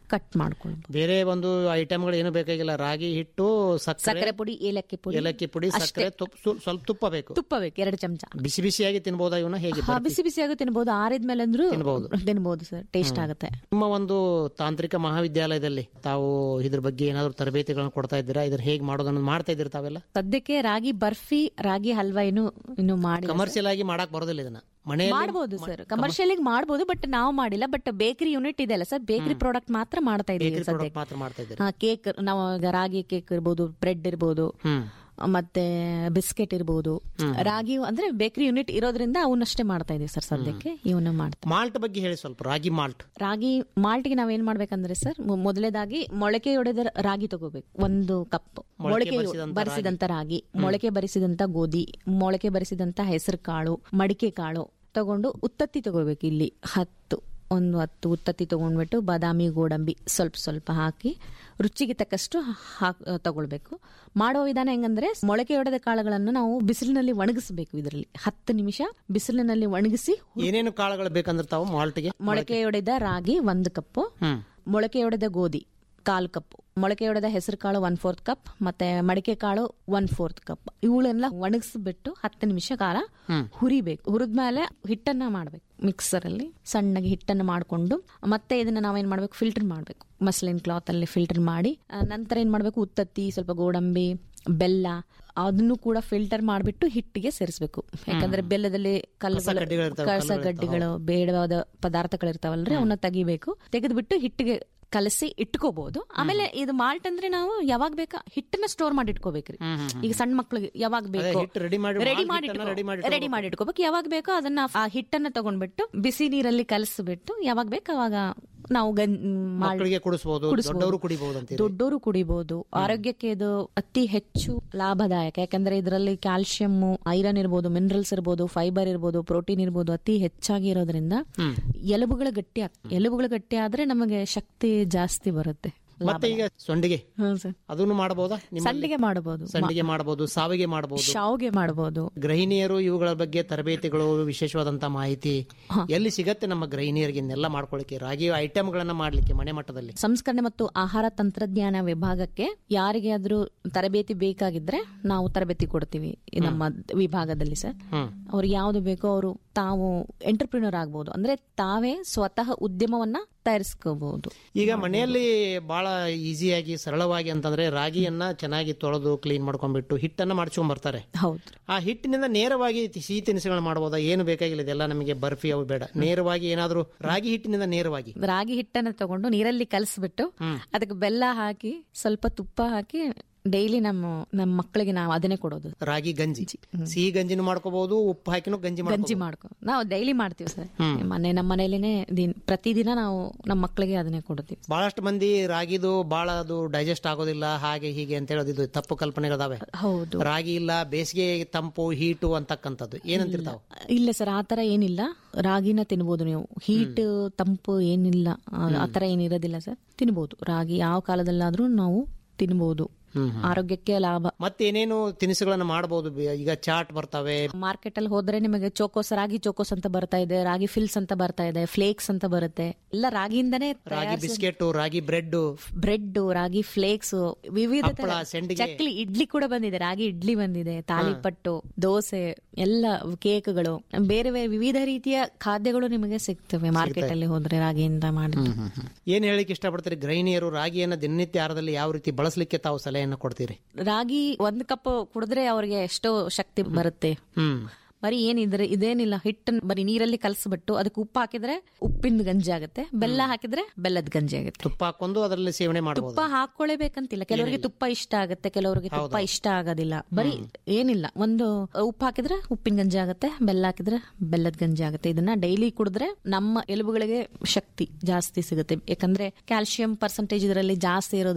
ಕಟ್ ಮಾಡ್ಕೊಳ್ಬೋದು ಬೇರೆ ಒಂದು ಐಟಮ್ಗಳು ಏನು ಬೇಕಾಗಿಲ್ಲ ರಾಗಿ ಹಿಟ್ಟು ಸಕ್ಕರೆ ಪುಡಿ ಏಲಕ್ಕಿ ಪುಡಿ ಏಲಕ್ಕಿ ಪುಡಿ ಅಷ್ಟೇ. ಸಕ್ಕರೆ ತುಪ್ಪ ಸ್ವ- ಸ್ವಲ್ಪ ತುಪ್ಪ ಬೇಕು ತುಪ್ಪ ಬೇಕು ಎರಡು ಚಮಚ ಬಿಸಿ ಬಿಸಿಯಾಗಿ ತಿನ್ಬೋದಾ ಇವನ್ನ ಹೇಗೆ ಹಾ, ಬಿಸಿ ಬಿಸಿಯಾಗಿ ತಿನ್ಬೋದು ಆರಿದ್ಮೇಲೆ ಅಂದ್ರೂ ತಿನ್ಬೋದು. ತಿನ್ಬೋದು ಸರ್ ಟೇಸ್ಟ್ ಆಗುತ್ತೆ ನಿಮ್ಮ ಒಂದು ತಾಂತ್ರಿಕ ಮಹಾವಿದ್ಯಾಲಯದಲ್ಲಿ ತಾವು ಇದ್ರ ಬಗ್ಗೆ ಏನಾದ್ರು ತರಬೇತಿಗಳನ್ನು ಕೊಡ್ತಾ ಇದ್ದೀರಾ ಇದ್ರ ಹೇಗೆ ಮಾಡೋದನ್ನ ಮಾಡ್ತಾ ಇದ್ದೀರಾ ತಾವೆಲ್ಲ ಸದ್ಯಕ್ಕೆ ರಾಗಿ ಬರ್ಫಿ ರಾಗಿ ಹಲ್ವಾ ಇನ್ನು ಇನ್ನು ಮಾಡಿ ಕಮರ್ಷಿಯಲ್ ಆಗಿ ಮಾಡಕ್ ಬರೋದಿಲ್ಲ ಇದನ್ನ ಮನೆಯಲ್ಲಿ ಮಾಡಬಹುದು ಸರ್ ಕಮರ್ಷಿಯಲ್ ಮಾಡಬಹುದು ಬಟ್ ನಾವು ಮಾಡಿಲ್ಲ ಬಟ್ ಬೇಕರಿ ಯೂನಿಟ್ ಇದೆ ಅಲ್ಲ ಸರ್ ಬೇಕರಿ ಪ್ರಾಡಕ್ಟ್ ಮಾತ್ರ ಮಾಡ್ತಾ ಇದೀವಿ ಬೇಕರಿ ಸದ್ಯಕ್ಕೆ ಪ್ರಾಡಕ್ಟ್ ಮಾತ್ರ ಮಾಡ್ತಾ ಇದ್ದೀರಾ ಕೇಕ್ ನಾವು ಈಗ ರಾಗಿ ಕೇಕ್ ಇರ್ಬೋದು ಬ್ರೆಡ್ ಇರ್ಬೋದು ಹ್ಮ್ ಮತ್ತೆ ಬಿಸ್ಕೆಟ್ ಇರ್ಬೋದು ರಾಗಿ ಅಂದ್ರೆ ಬೇಕರಿ ಯೂನಿಟ್ ಇರೋದ್ರಿಂದ ಅವನ್ನಷ್ಟೇ ಮಾಡ್ತಾ ಇದೀವಿ ಸರ್ ಸದ್ಯಕ್ಕೆ ಇವನ್ನ ಮಾಡ್ತಾ ಮಾಲ್ಟ್ ಬಗ್ಗೆ ಹೇಳಿ ಸ್ವಲ್ಪ ರಾಗಿ ಮಾಲ್ಟ್ ರಾಗಿ ಮಾಲ್ಟ್ಗೆ ನಾವೇನ್ ಮಾಡ್ಬೇಕಂದ್ರೆ ಸರ್ ಮೊ- ಮೊದಲನೇದಾಗಿ ಮೊಳಕೆ ಒಡೆದ ರಾಗಿ ತಗೋಬೇಕು ಒಂದು ಕಪ್ ಮೊಳಕೆ ಮೊಳಕೆ ಬರಿಸಿದಂತ ಬರಿಸಿದಂತ ರಾಗಿ ಮೊಳಕೆ ಬರಿಸಿದಂತ ಗೋಧಿ ಮೊಳಕೆ ಬರಿಸಿದಂತ ಹೆಸರು ಕಾಳು ಮಡಿಕೆ ಕಾಳು ತಗೊಂಡು ಉತ್ತತ್ತಿ ತಗೋಬೇಕು ಇಲ್ಲಿ ಹತ್ತು ಒಂದು ಹತ್ತು ಉತ್ತತ್ತಿ ತಗೊಂಡ್ಬಿಟ್ಟು ಬಾದಾಮಿ ಗೋಡಂಬಿ ಸ್ವಲ್ಪ ಸ್ವಲ್ಪ ಹಾಕಿ ರುಚಿಗೆ ತಕ್ಕಷ್ಟು ಹಾಕ್ ತಗೊಳ್ಬೇಕು ಮಾಡೋ ವಿಧಾನ ಹೆಂಗಂದ್ರೆ ಮೊಳಕೆ ಒಡೆದ ಕಾಳುಗಳನ್ನು ನಾವು ಬಿಸಿಲಿನಲ್ಲಿ ಒಣಗಿಸಬೇಕು ಇದರಲ್ಲಿ ಹತ್ತು ನಿಮಿಷ ಬಿಸಿಲಿನಲ್ಲಿ ಒಣಗಿಸಿ ಏನೇನು ಕಾಳುಗಳು ಬೇಕಂದ್ರೆ ತಾವು ಮಾಲ್ಟ್ಗೆ ಮೊಳಕೆಯೊಡೆದ ರಾಗಿ ಒಂದು ಕಪ್ಪು ಹ್ಮ್ ಮೊಳಕೆಯೊಡೆದ ಗೋಧಿ ಕಾಲು ಕಪ್ ಮೊಳಕೆಯೊಡೆದ ಹೆಸರು ಕಾಳು ಒನ್ ಫೋರ್ತ್ ಕಪ್ ಮತ್ತೆ ಮಡಿಕೆ ಕಾಳು ಒನ್ ಫೋರ್ತ್ ಕಪ್ ಇವುಗಳೆಲ್ಲ ಒಣಗಿಸ್ಬಿಟ್ಟು ಹತ್ತು ನಿಮಿಷ ಕಾಲ ಹುರಿಬೇಕು ಹುರಿದ್ಮೇಲೆ ಹಿಟ್ಟನ್ನ ಮಾಡ್ಬೇಕು ಮಿಕ್ಸರ್ ಅಲ್ಲಿ ಸಣ್ಣಗೆ ಹಿಟ್ಟನ್ನು ಮಾಡಿಕೊಂಡು ಮತ್ತೆ ಇದನ್ನ ನಾವೇನ್ ಮಾಡ್ಬೇಕು ಫಿಲ್ಟರ್ ಮಾಡ್ಬೇಕು ಮಸ್ಲಿನ್ ಕ್ಲಾತ್ ಅಲ್ಲಿ ಫಿಲ್ಟರ್ ಮಾಡಿ ಆ, ನಂತರ ಏನ್ ಮಾಡ್ಬೇಕು ಉತ್ತತ್ತಿ ಸ್ವಲ್ಪ ಗೋಡಂಬಿ ಬೆಲ್ಲ ಅದನ್ನು ಕೂಡ ಫಿಲ್ಟರ್ ಮಾಡಿಬಿಟ್ಟು ಹಿಟ್ಟಿಗೆ ಸೇರಿಸಬೇಕು ಯಾಕಂದ್ರೆ ಬೆಲ್ಲದಲ್ಲಿ ಕಲ್ಲುಗಳು ಕಡ್ಡಿಗಳಿರ್ತಾವೆ, ಕಸ ಕಲ್ಲುಗಳಿರ್ತಾವೆ. ಗಡ್ಡಿಗಳು ಬೇಡವಾದ ಪದಾರ್ಥಗಳಿರ್ತಾವಲ್ರಿ ಅವನ್ನ ತೆಗಿಬೇಕು ತೆಗೆದ್ಬಿಟ್ಟು ಹಿಟ್ಟಿಗೆ ಕಲಸಿ ಇಟ್ಕೋಬಹುದು ಆಮೇಲೆ ಇದು ಮಾಲ್ಟ್ ಅಂದ್ರೆ ನಾವು ಯಾವಾಗ ಬೇಕಾ ಹಿಟ್ಟನ್ನ ಸ್ಟೋರ್ ಮಾಡಿ ಇಟ್ಕೋಬೇಕ್ರಿ ಈಗ ಸಣ್ಣ ಮಕ್ಳಿಗೆ ಯಾವಾಗ ಬೇಕು ಹಿಟ್ಟು ready ಮಾಡಿ- ರೆಡಿ ಮಾಲ್ಟ್ ಮಾಡಿ ಹಿಟ್ಟನ್ನ ready ಮಾಡಿ ರೆಡಿ ಮಾಡಿ ಇಟ್ಕೋಬೇಕು ಯಾವಾಗ ಬೇಕೋ ಅದನ್ನ ಆ ಹಿಟ್ಟನ್ನ ತಗೊಂಡ್ಬಿಟ್ಟು ಬಿಸಿ ನೀರಲ್ಲಿ ಕಲಸಿಬಿಟ್ಟು ಯಾವಾಗ ಬೇಕು ಅವಾಗ ನಾವು ಗನ್ ಮಾಲ್ಟ್ ಮಕ್ಕಳಿಗೆ ಕುಡಿಸಬಹುದು ಕುಡಿಸ್ಬೋದು. ದೊಡ್ಡವರು ಕುಡಿಬಹುದು ಅಂತ ದೊಡ್ಡವರು ಕುಡಿಬಹುದು ಆರೋಗ್ಯಕ್ಕೆ ಇದು ಅತಿ ಹೆಚ್ಚು ಲಾಭದಾಯಕ ಯಾಕಂದ್ರೆ ಇದರಲ್ಲಿ ಕ್ಯಾಲ್ಸಿಯಂ ಐರನ್ ಇರ್ಬೋದು ಮಿನರಲ್ಸ್ ಇರ್ಬೋದು ಫೈಬರ್ ಇರ್ಬೋದು ಪ್ರೋಟೀನ್ ಇರ್ಬೋದು ಅತಿ ಹೆಚ್ಚಾಗಿ ಇರೋದ್ರಿಂದ ಎಲುಬುಗಳು ಗಟ್ಟಿ ಆಗ್- ಎಲುಬುಗಳು ಗಟ್ಟಿ ಆದ್ರೆ ನಮಗೆ ಶಕ್ತಿ ಜಾಸ್ತಿ ಬರುತ್ತೆ ಮತ್ತೆ ಈಗ ಸೊಂಡಿಗೆ ಹ್ಮ್ ಸರ್ ಅದನ್ನು ಮಾಡಬಹುದಾ ನಿಮ್ಮಲ್ಲಿ? ಸಂಡಿಗೆ ಮಾಡಬಹುದು ಸಂಡಿಗೆ ಮಾಡಬಹುದು ಸಾವಿಗೆ ಮಾಡಬಹುದು ಶಾವ್ಗೆ ಮಾಡಬಹುದು ಗೃಹಿಣಿಯರು ಇವುಗಳ ಬಗ್ಗೆ ತರಬೇತಿಗಳು ವಿಶೇಷವಾದಂತ ಮಾಹಿತಿ ಎಲ್ಲಿ ಸಿಗತ್ತೆ ನಮ್ಮ ಗೃಹಿಣಿಯರಿಗೆ ಇನ್ನೆಲ್ಲ ಮಾಡ್ಕೊಳ್ಳಿಕ್ಕೆ ರಾಗಿ ಐಟಮ್ಗಳನ್ನ ಮಾಡ್ಲಿಕ್ಕೆ ಮನೆ ಮಟ್ಟದಲ್ಲಿ ಸಂಸ್ಕರಣೆ ಮತ್ತು ಆಹಾರ ತಂತ್ರಜ್ಞಾನ ವಿಭಾಗಕ್ಕೆ ಯಾರಿಗೆ ಆದ್ರೂ ತರಬೇತಿ ಬೇಕಾಗಿದ್ರೆ ನಾವು ತರಬೇತಿ ಕೊಡ್ತೀವಿ ಈ ನಮ್ಮ ವಿಭಾಗದಲ್ಲಿ ಸರ್ ಹ್ಮ್. ಅವ್ರು ಯಾವ್ದು ಬೇಕೋ ಅವರು ತಾವು ಎಂಟರ್ಪ್ರಿನರ್ ಆಗ್ಬಹುದು ಅಂದ್ರೆ ತಾವೇ ಸ್ವತಃ ಉದ್ಯಮವನ್ನ ತಯಾರಿಸ್ಕೋಬಹುದು ಈಗ ಮನೆಯಲ್ಲಿ ಬಹಳ ಈಸಿಯಾಗಿ ಸರಳವಾಗಿ ಅಂತಂದ್ರೆ ರಾಗಿಯನ್ನ ಚೆನ್ನಾಗಿ ತೊಳೆದು ಕ್ಲೀನ್ ಮಾಡ್ಕೊಂಡ್ಬಿಟ್ಟು ಹಿಟ್ಟನ್ನ ಮಾಡ್ಸ್ಕೊಂಡ್ ಬರ್ತಾರೆ ಹೌದು ಆ ಹಿಟ್ಟಿನಿಂದ ನೇರವಾಗಿ ತಿ- ಸಿಹಿ ತಿನಿಸುಗಳು ಮಾಡಬಹುದಾ ಏನು ಬೇಕಾಗಿಲ್ಲ ಇದೆಲ್ಲ ನಮಗೆ ಬರ್ಫಿ ಅವು ಬೇಡ ನೇರವಾಗಿ ಏನಾದ್ರೂ ರಾಗಿ ಹಿಟ್ಟಿನಿಂದ ನೇರವಾಗಿ ರಾಗಿ ಹಿಟ್ಟನ್ನ ತಗೊಂಡು ನೀರಲ್ಲಿ ಕಲಸ್ಬಿಟ್ಟು ಅದಕ್ಕೆ ಬೆಲ್ಲ ಹಾಕಿ ಸ್ವಲ್ಪ ತುಪ್ಪ ಹಾಕಿ ಡೈಲಿ ನಮ್ಮ ನಮ್ಮ ಮಕ್ಕಳಿಗೆ ನಾವು ಅದನ್ನೇ ಕೊಡೋದು ರಾಗಿ ಗಂಜಿ ಸಿಹಿ ಗಂಜಿನೂ ಮಾಡ್ಕೋಬಹುದು ಉಪ್ಪು ಹಾಕಿನೂ ಗಂಜಿ ಗಂಜಿ ಮಾಡ್ಕೊ ನಾವು ಡೈಲಿ ಮಾಡ್ತೀವಿ ಸರ್ ಮನೆ ನಮ್ಮ ಮನೇಲಿನೇ ದಿನ ಪ್ರತಿದಿನ ನಾವು ನಮ್ಮ ಮಕ್ಕಳಿಗೆ ಅದನ್ನೇ ಕೊಡ್ತೀವಿ ಬಹಳಷ್ಟು ಮಂದಿ ರಾಗಿದು ಬಹಳ ಅದು ಡೈಜೆಸ್ಟ್ ಆಗೋದಿಲ್ಲ ಹಾಗೆ ಹೀಗೆ ಅಂತ ಹೇಳೋದು ಇದು ತಪ್ಪು ಕಲ್ಪನೆಗಳದಾವೆ ಹೌದು ರಾಗಿ ಇಲ್ಲ ಬೇಸಿಗೆ ತಂಪು ಹೀಟು ಅಂತಕ್ಕಂಥದ್ದು ಏನಂತಿರ್ತಾವ ಇಲ್ಲ ಸರ್ ಆತರ ಏನಿಲ್ಲ ರಾಗಿನ ತಿನ್ಬೋದು ನೀವು ಹೀಟ್ ತಂಪು ಏನಿಲ್ಲ ಆ- ಆತರ ಏನಿರೋದಿಲ್ಲ ಸರ್ ತಿನ್ಬೋದು ರಾಗಿ ಯಾವ ಕಾಲದಲ್ಲಾದ್ರೂ ನಾವು ತಿನ್ಬೋದು ಆರೋಗ್ಯಕ್ಕೆ ಲಾಭ ಮತ್ತೇನೇನು ತಿನಿಸುಗಳನ್ನ ಮಾಡಬಹುದು ಈಗ ಚಾಟ್ ಬರ್ತವೆ ಮಾರ್ಕೆಟ್ ಅಲ್ಲಿ ಹೋದ್ರೆ ನಿಮಗೆ ಚೋಕೋಸ್ ರಾಗಿ ಚೋಕೋಸ್ ಅಂತ ಬರ್ತಾ ಇದೆ ರಾಗಿ ಫಿಲ್ಸ್ ಅಂತ ಬರ್ತಾ ಇದೆ ಫ್ಲೇಕ್ಸ್ ಅಂತ ಬರುತ್ತೆ ಎಲ್ಲ ರಾಗಿಯಿಂದನೇ ragi biscuit ragi bread bread ragi flakes ವಿವಿಧ ಹಪ್ಪಳ, ತರ- ಸೆಂಡಿಗೆ. ಚಕ್ಲಿ ಇಡ್ಲಿ ಕೂಡ ಬಂದಿದೆ ರಾಗಿ ಇಡ್ಲಿ ಬಂದಿದೆ ತಾಲಿಪಟ್ಟು ದೋಸೆ ಎಲ್ಲ ಕೇಕ್ಗಳು ಬೇರೆ ಬೇರೆ ವಿವಿಧ ರೀತಿಯ ಖಾದ್ಯಗಳು ನಿಮಗೆ ಸಿಗ್ತವೆ ಮಾರ್ಕೆಟ್ ಅಲ್ಲಿ ಹೋದ್ರೆ ರಾಗಿಯಿಂದ ಮಾಡಿದ್ದು ಏನ್ ಹೇಳಿಕ್ ಇಷ್ಟಪಡ್ತೀರಿ ಗೃಹಿಣಿಯರು ರಾಗಿಯನ್ನ ದಿನನಿತ್ಯ ಆಹಾರದಲ್ಲಿ ಯಾವ ರೀತಿ ಬಳಸಲಿಕ್ಕೆ ತಾವು ಸಲಹೆಯನ್ನ ಕೊಡ್ತೀರಿ ರಾಗಿ ಒಂದ್ ಕಪ್ ಕುಡಿದ್ರೆ ಅವ್ರಿಗೆ ಎಷ್ಟೋ ಶಕ್ತಿ ಬರುತ್ತೆ ಹ್ಮ್ ಬರೀ ಏನಿದ್ರೆ ಇದೇನಿಲ್ಲ ಹಿಟ್ಟನ್ನು ಬರೀ ನೀರಲ್ಲಿ ಕಲಸ್ಬಿಟ್ಟು ಅದಕ್ಕೆ ಉಪ್ಪು ಹಾಕಿದ್ರೆ ಉಪ್ಪಿನ ಗಂಜಿ ಆಗುತ್ತೆ ಬೆಲ್ಲ ಹಾಕಿದ್ರೆ ಬೆಲ್ಲದ ಗಂಜಿ ಆಗುತ್ತೆ ತುಪ್ಪ ಹಾಕೊಂಡು ಅದರಲ್ಲಿ ಸೇವನೆ ಮಾಡಬಹುದು ತುಪ್ಪ ಹಾಕೊಳ್ಳೇಬೇಕಂತಿಲ್ಲ ಕೆಲವರಿಗೆ ತುಪ್ಪ ಇಷ್ಟ ಆಗುತ್ತೆ ಕೆಲವರಿಗೆ ತುಪ್ಪ ಇಷ್ಟ ಆಗೋದಿಲ್ಲ ಬರೀ ಏನಿಲ್ಲ ಒಂದು ಉಪ್ಪು ಹಾಕಿದ್ರೆ ಉಪ್ಪಿನ ಗಂಜಿ ಆಗುತ್ತೆ ಬೆಲ್ಲ ಹಾಕಿದ್ರೆ ಬೆಲ್ಲದ ಗಂಜಿ ಆಗುತ್ತೆ ಇದನ್ನ ಡೈಲಿ ಕುಡಿದ್ರೆ ನಮ್ಮ ಎಲುಬುಗಳಿಗೆ ಶಕ್ತಿ ಜಾಸ್ತಿ ಸಿಗುತ್ತೆ ಯಾಕಂದ್ರೆ ಕ್ಯಾಲ್ಸಿಯಂ ಪರ್ಸೆಂಟೇಜ್ ಇದರಲ್ಲಿ ಜಾಸ್ತಿ ಇರೋದ್ರಿಂದ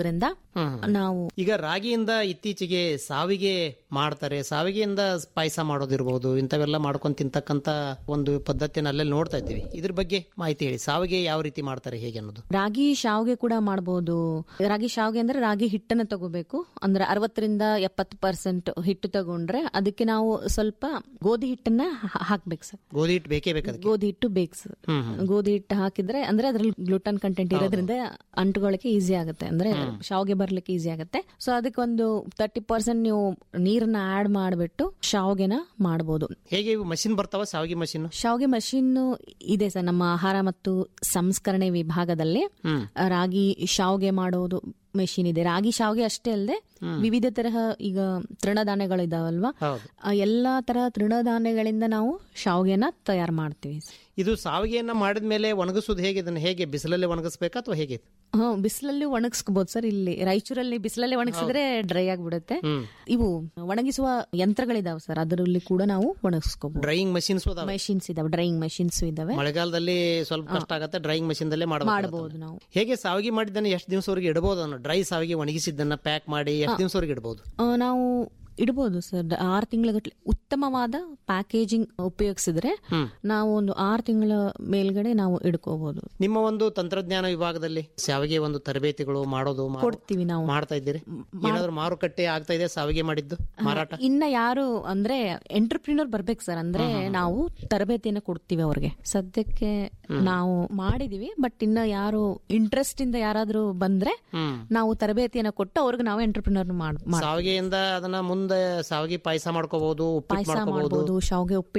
ನಾವು ಈಗ ರಾಗಿಯಿಂದ ಇತ್ತೀಚೆಗೆ ಸಾವಿಗೆ ಮಾಡ್ತಾರೆ ಸಾವಿಗೆಯಿಂದ ಪಾಯಸ ಮಾಡೋದಿರ್ಬೋದು ಇಂಥವೆಲ್ಲ ಮಾಡ್ಕೊಂಡು ತಿಂತಕ್ಕಂತ ಒಂದು ಪದ್ಧತಿನ ಅಲ್ಲೆಲ್ಲಿ ನೋಡ್ತಾ ಇದ್ದೀವಿ ಇದ್ರ ಬಗ್ಗೆ ಮಾಹಿತಿ ಹೇಳಿ ಸಾವಿಗೆ ಯಾವ ರೀತಿ ಮಾಡ್ತಾರೆ ಹೇಗೆ ಅನ್ನೋದು ರಾಗಿ ಶಾವ್ಗೆ ಕೂಡ ಮಾಡಬಹುದು ರಾಗಿ ಶಾವ್ಗೆ ಅಂದ್ರೆ ರಾಗಿ ಹಿಟ್ಟನ್ನ ತಗೋಬೇಕು ಅಂದ್ರೆ ಅರವತ್ತರಿಂದ ಎಪ್ಪತ್ತು ಪರ್ಸೆಂಟ್ ಹಿಟ್ಟು ತಗೊಂಡ್ರೆ ಅದಕ್ಕೆ ನಾವು ಸ್ವಲ್ಪ ಗೋಧಿ ಹಿಟ್ಟನ್ನ ಹಾ- ಹಾಕ್ಬೇಕು ಸರ್ ಗೋಧಿ ಹಿಟ್ಟು ಬೇಕೇ ಬೇಕು ಅದಕ್ಕೆ ಗೋಧಿ ಹಿಟ್ಟು ಬೇಕು ಸರ್ ಹ್ಮ್, ಹ್ಮ್. ಗೋಧಿ ಹಿಟ್ಟು ಹಾಕಿದ್ರೆ ಅಂದ್ರೆ ಅದ್ರಲ್ಲಿ ಗ್ಲೂಟನ್ ಕಂಟೆಂಟ್ ಇರೋದ್ರಿಂದ ಅಂಟುಗಳಿಗೆ ಈಸಿ ಆಗುತ್ತೆ ಅಂದ್ರೆ ಶಾವ್ಗೆ ಬರ್ಲಿಕ್ಕೆ ಈಸಿ ಆಗುತ್ತೆ ಸೊ ಅದಕ್ಕೆ ಒಂದು ತರ್ಟಿ ಪರ್ಸೆಂಟ್ ನೀವು ನೀರನ್ನ ಆಡ್ ಮಾಡ್ಬಿಟ್ಟು ಶಾವ್ಗೆನ ಮಾಡಬಹುದು ಹೇಗೆ ಇವು ಮಷಿನ್ ಬರ್ತಾವ ಸಾವಿಗೆ ಮಷಿನ್ ಶಾವ್ಗೆ ಮಷೀನ್ ಇದೆ ಸರ್ ನಮ್ಮ ಆಹಾರ ಮತ್ತು ಸಂಸ್ಕರಣೆ ವಿಭಾಗದಲ್ಲಿ ಹ್ಮ್. ರಾಗಿ ಶಾವ್ಗೆ ಮಾಡೋದು ಮೆಷಿನ್ ಇದೆ ರಾಗಿ ಶಾವ್ಗೆ ಅಷ್ಟೇ ಅಲ್ಲದೆ ವಿವಿಧ ತರಹ ಈಗ ತೃಣಧಾನ್ಯಗಳಿದಾವಲ್ವಾ ಹೌದು ಆ ಎಲ್ಲಾ ತರ ತೃಣಧಾನ್ಯಗಳಿಂದ ನಾವು ಶಾವ್ಗೆನ ತಯಾರು ಮಾಡ್ತೀವಿ ಇದು ಸಾವಿಗೆಯನ್ನ ಮಾಡಿದ ಮೇಲೆ ಒಣಗಿಸೋದು ಹೇಗೆ ಇದನ್ನ ಹೇಗೆ ಬಿಸಿಲಲ್ಲಿ ಒಣಗಿಸ್ಬೇಕಾ ಅಥವಾ ಹೇಗೆ ಹಾ ಬಿಸಿಲಲ್ಲಿ ಒಣಗಿಸ್ಕೋಬಹುದು ಸರ್ ಇಲ್ಲಿ ರಾಯಚೂರಲ್ಲಿ ಬಿಸಿಲಲ್ಲಿ ಒಣಗಿಸಿದ್ರೆ ಡ್ರೈ ಆಗ್ಬಿಡುತ್ತೆ ಹ್ಮ್. ಇವು ಒಣಗಿಸುವ ಯಂತ್ರಗಳಿದಾವೆ ಸರ್ ಅದರಲ್ಲಿ ಕೂಡ ನಾವು ಒಣಗಿಸ್ಕೋಬಹುದು ಡ್ರೈಯಿಂಗ್ ಮಷಿನ್ಸ್ ಮೆಷಿನ್ಸ್ ಇದಾವೆ ಡ್ರೈಯಿಂಗ್ ಮೆಷಿನ್ಸ್ ಇದಾವೆ ಮಳೆಗಾಲದಲ್ಲಿ ಸ್ವಲ್ಪ ಕಷ್ಟ ಆಗತ್ತೆ ಡ್ರೈಯಿಂಗ್ ಮಷಿನ್ ದಲ್ಲೇ ಮಾಡಬಹುದು ಮಾಡಬಹುದು ನಾವು ಹೇಗೆ ಸಾವಿಗೆ ಮಾಡಿದ್ದನ್ನ ಎಷ್ಟು ದಿವಸವರೆಗೆ ಇಡಬಹುದು ಅನ್ನೋ ಡ್ರೈ ಸಾವಿಗೆ ಒಣಗಿಸಿದ್ದನ್ನ ಪ್ಯಾಕ್ ಮಾಡಿ ಎಷ್ಟು ದಿವಸವರೆಗೆ ಇಡಬಹುದು ಆ, ನಾವು ಇಡಬಹುದು ಸರ್ ಆರು ತಿಂಗಳಗಟ್ಲೆ ಉತ್ತಮವಾದ ಪ್ಯಾಕೇಜಿಂಗ್ ಉಪಯೋಗಿಸಿದ್ರೆ ಹ್ಮ್. ನಾವು ಒಂದು ಆರು ತಿಂಗಳ ಮೇಲ್ಗಡೆ ನಾವು ಇಡ್ಕೋಬಹುದು ನಿಮ್ಮ ಒಂದು ತಂತ್ರಜ್ಞಾನ ವಿಭಾಗದಲ್ಲಿ ಸಾವಿಗೆ ಒಂದು ತರಬೇತಿಗಳು ಮಾಡೋದು ಮಾ- ಕೊಡ್ತೀವಿ ನಾವು ಮಾಡ್ತಾ ಇದ್ದೀರಿ ಏನಾದ್ರು ಮಾರುಕಟ್ಟೆ ಆಗ್ತಾ ಇದೆ ಸಾವಿಗೆ ಮಾಡಿದ್ದು ಮಾರಾಟ ಇನ್ನ ಯಾರು ಅಂದ್ರೆ ಎಂಟರ್ಪ್ರಿನರ್ ಬರ್ಬೇಕು ಸರ್ ಅಂದ್ರೆ ನಾವು ತರಬೇತಿಯನ್ನ ಕೊಡ್ತೀವಿ ಅವ್ರಿಗೆ ಸದ್ಯಕ್ಕೆ ನಾವು ಮಾಡಿದೀವಿ ಬಟ್ ಇನ್ನ ಯಾರು ಇಂಟ್ರೆಸ್ಟ್ ಇಂದ ಯಾರಾದ್ರೂ ಬಂದ್ರೆ ಹ್ಮ್. ನಾವು ತರಬೇತಿಯನ್ನ ಕೊಟ್ಟು ಅವ್ರಿಗೆ ನಾವು ಎಂಟರ್ಪ್ರಿನರ್ ಮಾಡ್ ಸಾವಿಗೆಯಿಂದ ಅದನ್ನ ಮುಂದೆ ಸಾವಿಗೆ ಪಾಯಸ ಮಾಡ್ಕೋಬಹುದು ಉಪ್ಪಿಟ್ಟು ಪಾಯಸ ಮಾಡ್ಕೋಬಹುದು ಮಾಡಬಹುದು ಶಾವ್ಗೆ ಉಪ್ಪಿಟ್ಟು